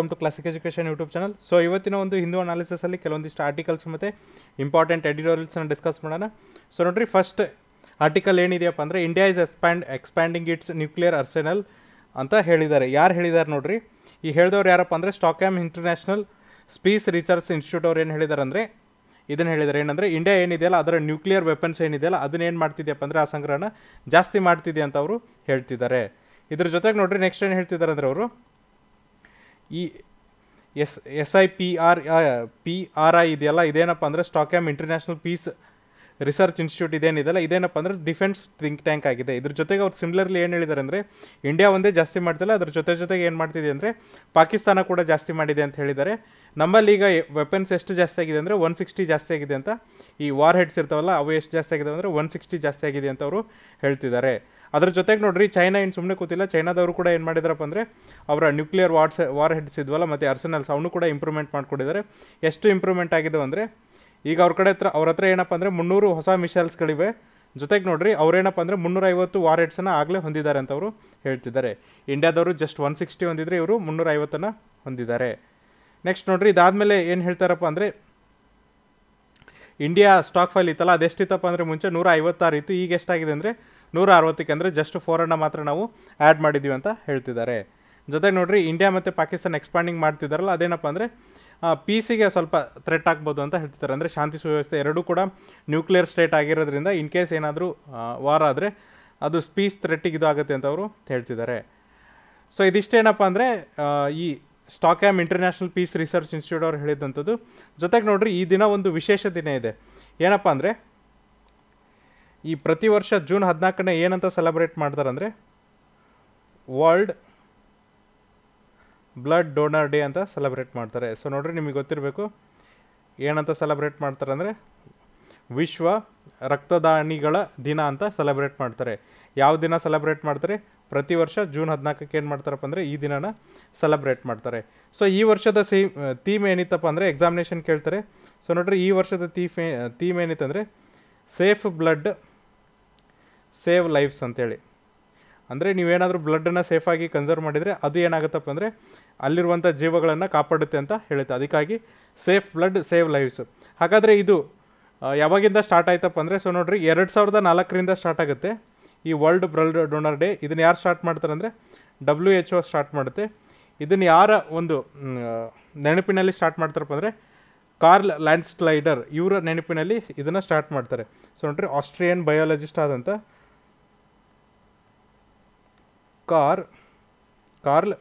welcome to classic education YouTube channel so ಇವತ್ತಿನ ಒಂದು ಹಿಂದೂ ಅನಾಲಿಸಿಸಲ್ಲಿ ಕೆಲವೊಂದಿಷ್ಟು ಆರ್ಟಿಕಲ್ಸ್ ಮತ್ತು ಇಂಪಾರ್ಟೆಂಟ್ ಎಡಿಟೋರಿಯಲ್ಸ್ನ ಡಿಸ್ಕಸ್ ಮಾಡೋಣ ಸೊ ನೋಡ್ರಿ ಫಸ್ಟ್ ಆರ್ಟಿಕಲ್ ಏನಿದೆಯಪ್ಪ ಅಂದರೆ India is expand expanding its nuclear arsenal ಅಂತ ಹೇಳಿದ್ದಾರೆ ಯಾರು ಹೇಳಿದ್ದಾರೆ ನೋಡ್ರಿ ಈ ಹೇಳಿದವ್ರು ಯಾರಪ್ಪ ಅಂದರೆ Stockholm international peace research institute ಅವ್ರು ಏನು ಹೇಳಿದ್ದಾರೆ ಅಂದರೆ ಇದನ್ನು ಹೇಳಿದ್ದಾರೆ ಏನಂದರೆ ಇಂಡಿಯಾ ಏನಿದೆಯಲ್ಲ ಅದರ ನ್ಯೂಕ್ಲಿಯರ್ ವೆಪನ್ಸ್ ಏನಿದೆಯಲ್ಲ ಅದನ್ನ ಏನು ಮಾಡ್ತಿದ್ಯಪ್ಪ ಅಂದರೆ ಆ ಸಂಗ್ರಹನ ಜಾಸ್ತಿ ಮಾಡ್ತಿದೆ ಅಂತ ಅವರು ಹೇಳ್ತಿದ್ದಾರೆ ಇದ್ರ ಜೊತೆಗೆ ನೋಡ್ರಿ ನೆಕ್ಸ್ಟ್ ಏನು ಹೇಳ್ತಿದ್ದಾರೆ ಅಂದರೆ ಅವರು ಈ S S I P R P R I ಇದೆಯಲ್ಲ ಇದೇನಪ್ಪ ಅಂದರೆ Stockholm international peace research institute ಇದೇನಿದೆಯಲ್ಲ ಇದೇನಪ್ಪ ಅಂದರೆ ಡಿಫೆನ್ಸ್ ಥಿಂಕ್ ಟ್ಯಾಂಕ್ ಆಗಿದೆ ಇದ್ರ ಜೊತೆಗೆ ಅವ್ರು ಸಿಮಿಲರ್ಲಿ ಏನು ಹೇಳಿದ್ದಾರೆ ಅಂದರೆ ಇಂಡಿಯಾ ಒಂದೇ ಜಾಸ್ತಿ ಮಾಡ್ತಿಲ್ಲ ಅದ್ರ ಜೊತೆ ಜೊತೆಗೆ ಏನು ಮಾಡ್ತಿದೆ ಅಂದರೆ ಪಾಕಿಸ್ತಾನ ಕೂಡ ಜಾಸ್ತಿ ಮಾಡಿದೆ ಅಂತ ಹೇಳಿದ್ದಾರೆ ನಮ್ಮಲ್ಲಿ ಈಗ ವೆಪನ್ಸ್ ಎಷ್ಟು ಜಾಸ್ತಿ ಆಗಿದೆ ಅಂದರೆ ಒನ್ ಸಿಕ್ಸ್ಟಿ ಜಾಸ್ತಿ ಆಗಿದೆ ಅಂತ ಈ ವಾರ್ ಹೆಡ್ಸ್ ಇರ್ತಾವಲ್ಲ ಅವು ಎಷ್ಟು ಜಾಸ್ತಿ ಆಗಿದೆ ಅಂದರೆ ಒನ್ ಸಿಕ್ಸ್ಟಿ ಜಾಸ್ತಿ ಆಗಿದೆ ಅಂತ ಅವರು ಹೇಳ್ತಿದ್ದಾರೆ ಅದ್ರ ಜೊತೆಗೆ ನೋಡ್ರಿ ಚೈನಾ ಏನು ಸುಮ್ಮನೆ ಕೂತಿಲ್ಲ ಚೈನಾದವರು ಕೂಡ ಏನು ಮಾಡಿದಾರಪ್ಪ ಅಂದರೆ ಅವರ ನ್ಯೂಕ್ಲಿಯರ್ ವಾರ್ಡ್ಸ್ ವಾರ್ ಹೆಡ್ಸ್ ಇದ್ವಲ್ಲ ಮತ್ತು ಅರ್ಸನಲ್ಸ್ ಅವನು ಕೂಡ ಇಂಪ್ರೂವ್ಮೆಂಟ್ ಮಾಡ್ಕೊಂಡಿದ್ದಾರೆ ಎಷ್ಟು ಇಂಪ್ರೂವ್ಮೆಂಟ್ ಆಗಿದೆ ಅಂದರೆ ಈಗ ಅವ್ರ ಕಡೆ ಹತ್ರ ಅವ್ರ ಹತ್ರ ಏನಪ್ಪ ಅಂದರೆ ಮುನ್ನೂರು ಹೊಸ ಮಿಸೈಲ್ಸ್ಗಳಿವೆ ಜೊತೆಗೆ ನೋಡ್ರಿ ಅವ್ರೇನಪ್ಪ ಅಂದರೆ ಮುನ್ನೂರೈವತ್ತು ವಾರ್ ಹೆಡ್ಸನ್ನು ಆಗಲೇ ಹೊಂದಿದ್ದಾರೆ ಅಂತ ಅವರು ಹೇಳ್ತಿದ್ದಾರೆ ಇಂಡಿಯಾದವರು ಜಸ್ಟ್ ಒನ್ ಸಿಕ್ಸ್ಟಿ ಹೊಂದಿದ್ರೆ ಇವರು ಮುನ್ನೂರೈವತ್ತನ್ನು ಹೊಂದಿದ್ದಾರೆ ನೆಕ್ಸ್ಟ್ ನೋಡ್ರಿ ಇದಾದಮೇಲೆ ಏನು ಹೇಳ್ತಾರಪ್ಪ ಅಂದರೆ ಇಂಡಿಯಾ ಸ್ಟಾಕ್ ಫೈಲ್ ಇತ್ತಲ್ಲ ಅದೆಷ್ಟಿತ್ತಪ್ಪ ಅಂದರೆ ಮುಂಚೆ ನೂರ ಐವತ್ತಾರು ಇತ್ತು ಈಗ ಎಷ್ಟಾಗಿದೆ ಅಂದರೆ ನೂರ ಅರವತ್ತಕ್ಕೆ ಅಂದರೆ ಜಸ್ಟ್ ಫೋರನ್ನು ಮಾತ್ರ ನಾವು ಆ್ಯಡ್ ಮಾಡಿದ್ದೀವಿ ಅಂತ ಹೇಳ್ತಿದ್ದಾರೆ ಜೊತೆಗೆ ನೋಡ್ರಿ ಇಂಡಿಯಾ ಮತ್ತು ಪಾಕಿಸ್ತಾನ ಎಕ್ಸ್ಪಾಂಡಿಂಗ್ ಮಾಡ್ತಿದ್ದಾರಲ್ಲ ಅದೇನಪ್ಪ ಅಂದರೆ ಪೀಸಿಗೆ ಸ್ವಲ್ಪ ಥ್ರೆಟ್ ಆಗ್ಬೋದು ಅಂತ ಹೇಳ್ತಿದ್ದಾರೆ ಅಂದರೆ ಶಾಂತಿ ಸುವ್ಯವಸ್ಥೆ ಎರಡೂ ಕೂಡ ನ್ಯೂಕ್ಲಿಯರ್ ಸ್ಟೇಟ್ ಆಗಿರೋದ್ರಿಂದ ಇನ್ ಕೇಸ್ ಏನಾದರೂ ವಾರ ಆದರೆ ಅದು ಪೀಸ್ ಥ್ರೆಟ್ಟಿಗೆ ಇದು ಆಗುತ್ತೆ ಅಂತ ಅವರು ಹೇಳ್ತಿದ್ದಾರೆ ಸೊ ಇದಿಷ್ಟೇನಪ್ಪ ಅಂದರೆ ಈ Stockholm international peace research institute ಅವ್ರು ಹೇಳಿದಂಥದ್ದು ಜೊತೆಗೆ ನೋಡ್ರಿ ಈ ದಿನ ಒಂದು ವಿಶೇಷ ದಿನ ಇದೆ ಏನಪ್ಪ ಅಂದರೆ ಈ ಪ್ರತಿ ವರ್ಷ ಜೂನ್ ಹದಿನಾಲ್ಕನೇ ಏನಂತ ಸೆಲೆಬ್ರೇಟ್ ಮಾಡ್ತಾರಂದರೆ ವರ್ಲ್ಡ್ ಬ್ಲಡ್ ಡೋನರ್ ಡೇ ಅಂತ ಸೆಲೆಬ್ರೇಟ್ ಮಾಡ್ತಾರೆ ಸೊ ನೋಡ್ರಿ ನಿಮಗೆ ಗೊತ್ತಿರಬೇಕು ಏನಂತ ಸೆಲೆಬ್ರೇಟ್ ಮಾಡ್ತಾರೆ ಅಂದರೆ ವಿಶ್ವ ರಕ್ತದಾನಿಗಳ ದಿನ ಅಂತ ಸೆಲೆಬ್ರೇಟ್ ಮಾಡ್ತಾರೆ ಯಾವ ದಿನ ಸೆಲೆಬ್ರೇಟ್ ಮಾಡ್ತಾರೆ ಪ್ರತಿ ವರ್ಷ ಜೂನ್ ಹದಿನಾಲ್ಕಕ್ಕೆ ಏನು ಮಾಡ್ತಾರಪ್ಪ ಅಂದರೆ ಈ ದಿನನ ಸೆಲೆಬ್ರೇಟ್ ಮಾಡ್ತಾರೆ ಸೊ ಈ ವರ್ಷದ ಸಿ ಥೀಮ್ ಏನಿತ್ತಪ್ಪ ಅಂದರೆ ಎಕ್ಸಾಮಿನೇಷನ್ ಕೇಳ್ತಾರೆ ಸೊ ನೋಡ್ರಿ ಈ ವರ್ಷದ ಥೀಫ್ ಥೀಮ್ ಏನಿತ್ತಂದರೆ ಸೇಫ್ ಬ್ಲಡ್ ಸೇವ್ ಲೈಫ್ಸ್ ಅಂತೇಳಿ ಅಂದರೆ ನೀವೇನಾದರೂ ಬ್ಲಡ್ಡನ್ನು ಸೇಫಾಗಿ ಕನ್ಸರ್ವ್ ಮಾಡಿದರೆ ಅದು ಏನಾಗುತ್ತಪ್ಪ ಅಂದರೆ ಅಲ್ಲಿರುವಂಥ ಜೀವಗಳನ್ನು ಕಾಪಾಡುತ್ತೆ ಅಂತ ಹೇಳುತ್ತೆ ಅದಕ್ಕಾಗಿ ಸೇಫ್ ಬ್ಲಡ್ ಸೇವ್ ಲೈಫ್ಸ್ ಹಾಗಾದರೆ ಇದು ಯಾವಾಗಿಂದ ಸ್ಟಾರ್ಟ್ ಆಯ್ತಪ್ಪ ಅಂದರೆ ಸೊ ನೋಡ್ರಿ ಎರಡು ಸಾವಿರದ ನಾಲ್ಕರಿಂದ ಸ್ಟಾರ್ಟ್ ಆಗುತ್ತೆ ಈ ವರ್ಲ್ಡ್ ಬ್ಲಡ್ ಡೋನರ್ ಡೇ ಇದನ್ನು ಯಾರು ಸ್ಟಾರ್ಟ್ ಮಾಡ್ತಾರೆ ಅಂದರೆ ಡಬ್ಲ್ಯೂ ಎಚ್ ಒ ಸ್ಟಾರ್ಟ್ ಮಾಡುತ್ತೆ ಇದನ್ನು ಯಾರ ಒಂದು ನೆನಪಿನಲ್ಲಿ ಸ್ಟಾರ್ಟ್ ಮಾಡ್ತಾರಪ್ಪ ಅಂದರೆ ಕಾರ್ಲ್ ಲ್ಯಾಂಡ್ ಸ್ಲೈಡರ್ ಇವರ ನೆನಪಿನಲ್ಲಿ ಇದನ್ನು ಸ್ಟಾರ್ಟ್ ಮಾಡ್ತಾರೆ ಸೊ ನೋಡ್ರಿ ಆಸ್ಟ್ರಿಯನ್ ಬಯಾಲಜಿಸ್ಟ್ ಆದಂಥ ಕಾರ್ ಕಾರ್ಲ್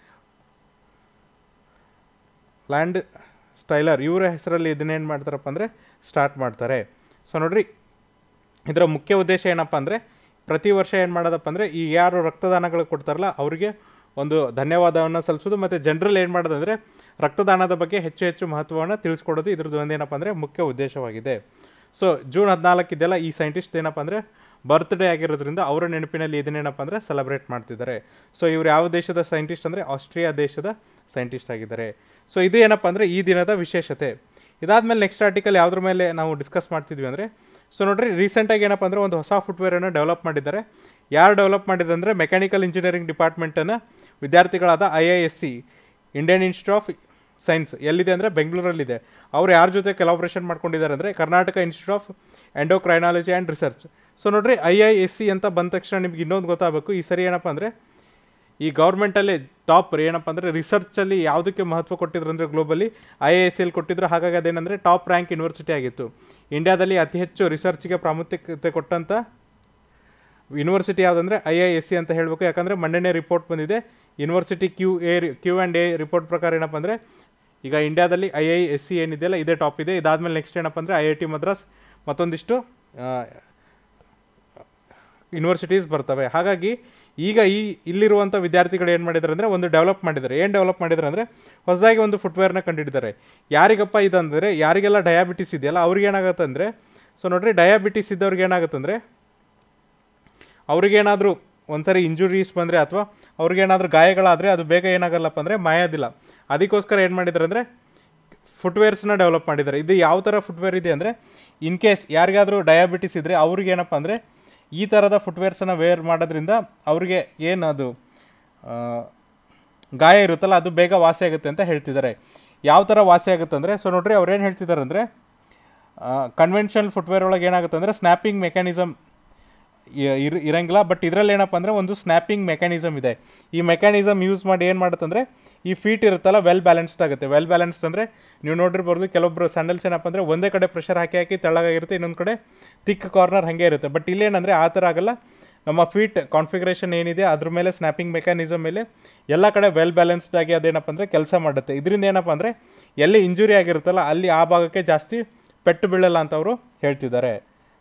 ಲ್ಯಾಂಡ್ ಸ್ಟೈಲರ್ ಇವರ ಹೆಸರಲ್ಲಿ ಇದನ್ನೇನು ಮಾಡ್ತಾರಪ್ಪ ಅಂದರೆ ಸ್ಟಾರ್ಟ್ ಮಾಡ್ತಾರೆ ಸೊ ನೋಡ್ರಿ ಇದರ ಮುಖ್ಯ ಉದ್ದೇಶ ಏನಪ್ಪ ಅಂದರೆ ಪ್ರತಿ ವರ್ಷ ಏನು ಮಾಡೋದಪ್ಪ ಅಂದರೆ ಈ ಯಾರು ರಕ್ತದಾನಗಳು ಕೊಡ್ತಾರಲ್ಲ ಅವರಿಗೆ ಒಂದು ಧನ್ಯವಾದವನ್ನು ಸಲ್ಲಿಸೋದು ಮತ್ತು ಜನರಲ್ಲಿ ಏನು ಮಾಡೋದಂದರೆ ರಕ್ತದಾನದ ಬಗ್ಗೆ ಹೆಚ್ಚು ಹೆಚ್ಚು ಮಹತ್ವವನ್ನು ತಿಳಿಸ್ಕೊಡೋದು ಇದ್ರದ್ದು ಒಂದೇನಪ್ಪ ಅಂದರೆ ಮುಖ್ಯ ಉದ್ದೇಶವಾಗಿದೆ ಸೊ ಜೂನ್ ಹದಿನಾಲ್ಕು ಇದೆಲ್ಲ ಈ ಸೈಂಟಿಸ್ಟ್ ಏನಪ್ಪ ಅಂದರೆ ಬರ್ತ್ಡೇ ಆಗಿರೋದ್ರಿಂದ ಅವರ ನೆನಪಿನಲ್ಲಿ ಇದನ್ನೇನಪ್ಪ ಅಂದರೆ ಸೆಲೆಬ್ರೇಟ್ ಮಾಡ್ತಿದ್ದಾರೆ ಸೊ ಇವರು ಯಾವ ದೇಶದ ಸೈಂಟಿಸ್ಟ್ ಅಂದರೆ ಆಸ್ಟ್ರಿಯಾ ದೇಶದ ಸೈಂಟಿಸ್ಟ್ ಆಗಿದ್ದಾರೆ ಸೊ ಇದು ಏನಪ್ಪ ಅಂದರೆ ಈ ದಿನದ ವಿಶೇಷತೆ ಇದಾದಮೇಲೆ ನೆಕ್ಸ್ಟ್ ಆರ್ಟಿಕಲ್ ಯಾವುದ್ರ ಮೇಲೆ ನಾವು ಡಿಸ್ಕಸ್ ಮಾಡ್ತಿದ್ವಿ ಅಂದರೆ ಸೊ ನೋಡ್ರಿ ರೀಸೆಂಟಾಗಿ ಏನಪ್ಪ ಅಂದರೆ ಒಂದು ಹೊಸ ಫುಟ್ವೇರನ್ನು ಡೆವಲಪ್ ಮಾಡಿದ್ದಾರೆ ಯಾರು ಡೆವಲಪ್ ಮಾಡಿದೆ ಅಂದರೆ ಮೆಕ್ಯಾನಿಕಲ್ ಇಂಜಿನಿಯರಿಂಗ್ ಡಿಪಾರ್ಟ್ಮೆಂಟನ್ನು ವಿದ್ಯಾರ್ಥಿಗಳಾದ I I S C Indian institute of science ಎಲ್ಲಿದೆ ಅಂದರೆ ಬೆಂಗಳೂರಲ್ಲಿದೆ ಅವ್ರು ಯಾರ ಜೊತೆ ಕೆಲಾಬ್ರೇಷನ್ ಮಾಡ್ಕೊಂಡಿದ್ದಾರೆ ಅಂದರೆ Karnataka institute of endocrinology and research so ನೋಡ್ರಿ ಐ ಐ ಎಸ್ ಸಿ ಅಂತ ಬಂದ ತಕ್ಷಣ ನಿಮ್ಗೆ ಇನ್ನೊಂದು ಗೊತ್ತಾಗಬೇಕು ಈ ಸರಿ ಏನಪ್ಪ ಅಂದರೆ ಈ ಗೌರ್ಮೆಂಟಲ್ಲಿ ಟಾಪ್ ಏನಪ್ಪ ಅಂದರೆ ರಿಸರ್ಚಲ್ಲಿ ಯಾವುದಕ್ಕೆ ಮಹತ್ವ ಕೊಟ್ಟಿದ್ರು ಅಂದರೆ ಗ್ಲೋಬಲಿ ಐ ಐ ಎಸ್ ಸಿಯಲ್ಲಿ ಕೊಟ್ಟಿದ್ರು ಹಾಗಾಗಿ ಅದೇನೆಂದರೆ ಟಾಪ್ ರ್ಯಾಂಕ್ ಯೂನಿವರ್ಸಿಟಿ ಆಗಿತ್ತು ಇಂಡಿಯಾದಲ್ಲಿ ಅತಿ ಹೆಚ್ಚು ರಿಸರ್ಚ್ಗೆ ಪ್ರಾಮುಖ್ಯತೆ ಕೊಟ್ಟಂಥ ಯೂನಿವರ್ಸಿಟಿ ಯಾವುದಂದರೆ ಐ ಐ ಎಸ್ ಸಿ ಅಂತ ಹೇಳಬೇಕು ಯಾಕಂದರೆ ಮೊನ್ನೆನೇ ರಿಪೋರ್ಟ್ ಬಂದಿದೆ university Q A Q and A report ಪ್ರಕಾರ ಏನಪ್ಪ ಅಂದರೆ ಈಗ ಇಂಡಿಯಾದಲ್ಲಿ ಐ ಐ ಎಸ್ ಸಿ ಏನಿದೆಯಲ್ಲ ಇದೇ ಟಾಪ್ ಇದೆ ಇದಾದಮೇಲೆ ನೆಕ್ಸ್ಟ್ ಏನಪ್ಪ ಅಂದರೆ ಐ ಐ ಟಿ ಮದ್ರಾಸ್ ಮತ್ತೊಂದಿಷ್ಟು ಯೂನಿವರ್ಸಿಟೀಸ್ ಬರ್ತವೆ ಹಾಗಾಗಿ ಈಗ ಈ ಇಲ್ಲಿರುವಂಥ ವಿದ್ಯಾರ್ಥಿಗಳು ಏನು ಮಾಡಿದ್ದಾರೆ ಅಂದರೆ ಒಂದು ಡೆವಲಪ್ ಮಾಡಿದ್ದಾರೆ ಏನು ಡೆವಲಪ್ ಮಾಡಿದ್ದಾರೆ ಅಂದರೆ ಹೊಸದಾಗಿ ಒಂದು ಫುಟ್ವೇರ್ನ ಕಂಡುಹಿಡಿದ್ದಾರೆ ಯಾರಿಗಪ್ಪ ಇದಂದರೆ ಯಾರಿಗೆಲ್ಲ ಡಯಾಬಿಟಿಸ್ ಇದೆಯಲ್ಲ ಅವ್ರಿಗೆ ಏನಾಗುತ್ತೆ ಅಂದರೆ ಸೊ ನೋಡ್ರಿ ಡಯಾಬಿಟಿಸ್ ಇದ್ದವ್ರಿಗೆ ಏನಾಗುತ್ತೆ ಅಂದರೆ ಅವ್ರಿಗೇನಾದರೂ ಒಂದ್ಸರಿ ಇಂಜುರೀಸ್ ಬಂದರೆ ಅಥವಾ ಅವ್ರಿಗೇನಾದರೂ ಗಾಯಗಳಾದರೆ ಅದು ಬೇಗ ಏನಾಗಲ್ಲಪ್ಪ ಅಂದರೆ ಮಾಯೋದಿಲ್ಲ ಅದಕ್ಕೋಸ್ಕರ ಏನು ಮಾಡಿದ್ದಾರೆ ಅಂದರೆ ಫುಟ್ವೇರ್ಸ್ನ ಡೆವಲಪ್ ಮಾಡಿದ್ದಾರೆ ಇದು ಯಾವ ಥರ ಫುಟ್ವೇರ್ ಇದೆ ಅಂದರೆ ಇನ್ ಕೇಸ್ ಯಾರಿಗಾದರೂ ಡಯಾಬಿಟಿಸ್ ಇದ್ದರೆ ಅವ್ರಿಗೆ ಏನಪ್ಪ ಅಂದರೆ ಈ ಥರದ ಫುಟ್ವೇರ್ಸನ್ನು ವೇರ್ ಮಾಡೋದ್ರಿಂದ ಅವ್ರಿಗೆ ಏನು ಅದು ಗಾಯ ಇರುತ್ತಲ್ಲ ಅದು ಬೇಗ ವಾಸಿ ಆಗುತ್ತೆ ಅಂತ ಹೇಳ್ತಿದ್ದಾರೆ ಯಾವ ಥರ ವಾಸಿ ಆಗುತ್ತೆ ಅಂದರೆ ಸೊ ನೋಡ್ರಿ ಅವ್ರು ಏನು ಹೇಳ್ತಿದ್ದಾರೆ ಅಂದರೆ ಕನ್ವೆನ್ಷನಲ್ ಫುಟ್ವೇರ್ ಒಳಗೆ ಏನಾಗುತ್ತೆ ಅಂದರೆ ಸ್ನ್ಯಾಪಿಂಗ್ ಮೆಕ್ಯಾನಿಸಮ್ ಇರ್ ಇರಂಗಿಲ್ಲ ಬಟ್ ಇದರಲ್ಲಿ ಏನಪ್ಪ ಅಂದರೆ ಒಂದು ಸ್ನ್ಯಾಪಿಂಗ್ ಮೆಕ್ಯಾನಿಸಮ್ ಇದೆ ಈ ಮೆಕ್ಯಾನಿಸಮ್ ಯೂಸ್ ಮಾಡಿ ಏನು ಮಾಡುತ್ತಂದರೆ ಈ ಫೀಟ್ ಇರುತ್ತಲ್ಲ ವೆಲ್ ಬ್ಯಾಲೆನ್ಸ್ಡ್ ಆಗುತ್ತೆ ವೆಲ್ ಬ್ಯಾಲೆನ್ಸ್ಡ್ ಅಂದರೆ ನೀವು ನೋಡಿರ್ಬೋದು ಕೆಲವೊಬ್ರು ಸ್ಯಾಂಡಲ್ಸ್ ಏನಪ್ಪ ಅಂದರೆ ಒಂದೇ ಕಡೆ ಪ್ರೆಷರ್ ಹಾಕಿ ಹಾಕಿ ತೆಳ್ಳಗಾಗಿರುತ್ತೆ ಇನ್ನೊಂದು ಕಡೆ ತಿಕ್ ಕಾರ್ನರ್ ಹಾಗೆ ಇರುತ್ತೆ ಬಟ್ ಇಲ್ಲೇನಂದರೆ ಆ ಥರ ಆಗಲ್ಲ ನಮ್ಮ ಫೀಟ್ ಕಾನ್ಫಿಗರೇಷನ್ ಏನಿದೆ ಅದ್ರ ಮೇಲೆ ಸ್ನ್ಯಾಪಿಂಗ್ ಮೆಕ್ಯಾನಿಸಮ್ ಮೇಲೆ ಎಲ್ಲ ಕಡೆ ವೆಲ್ ಬ್ಯಾಲೆನ್ಸ್ಡ್ ಆಗಿ ಅದೇನಪ್ಪ ಅಂದರೆ ಕೆಲಸ ಮಾಡುತ್ತೆ ಇದರಿಂದ ಏನಪ್ಪ ಅಂದರೆ ಎಲ್ಲಿ ಇಂಜುರಿ ಆಗಿರುತ್ತಲ್ಲ ಅಲ್ಲಿ ಆ ಭಾಗಕ್ಕೆ ಜಾಸ್ತಿ ಪೆಟ್ಟು ಬೀಳಲ್ಲ ಅಂತ ಅವರು ಹೇಳ್ತಿದ್ದಾರೆ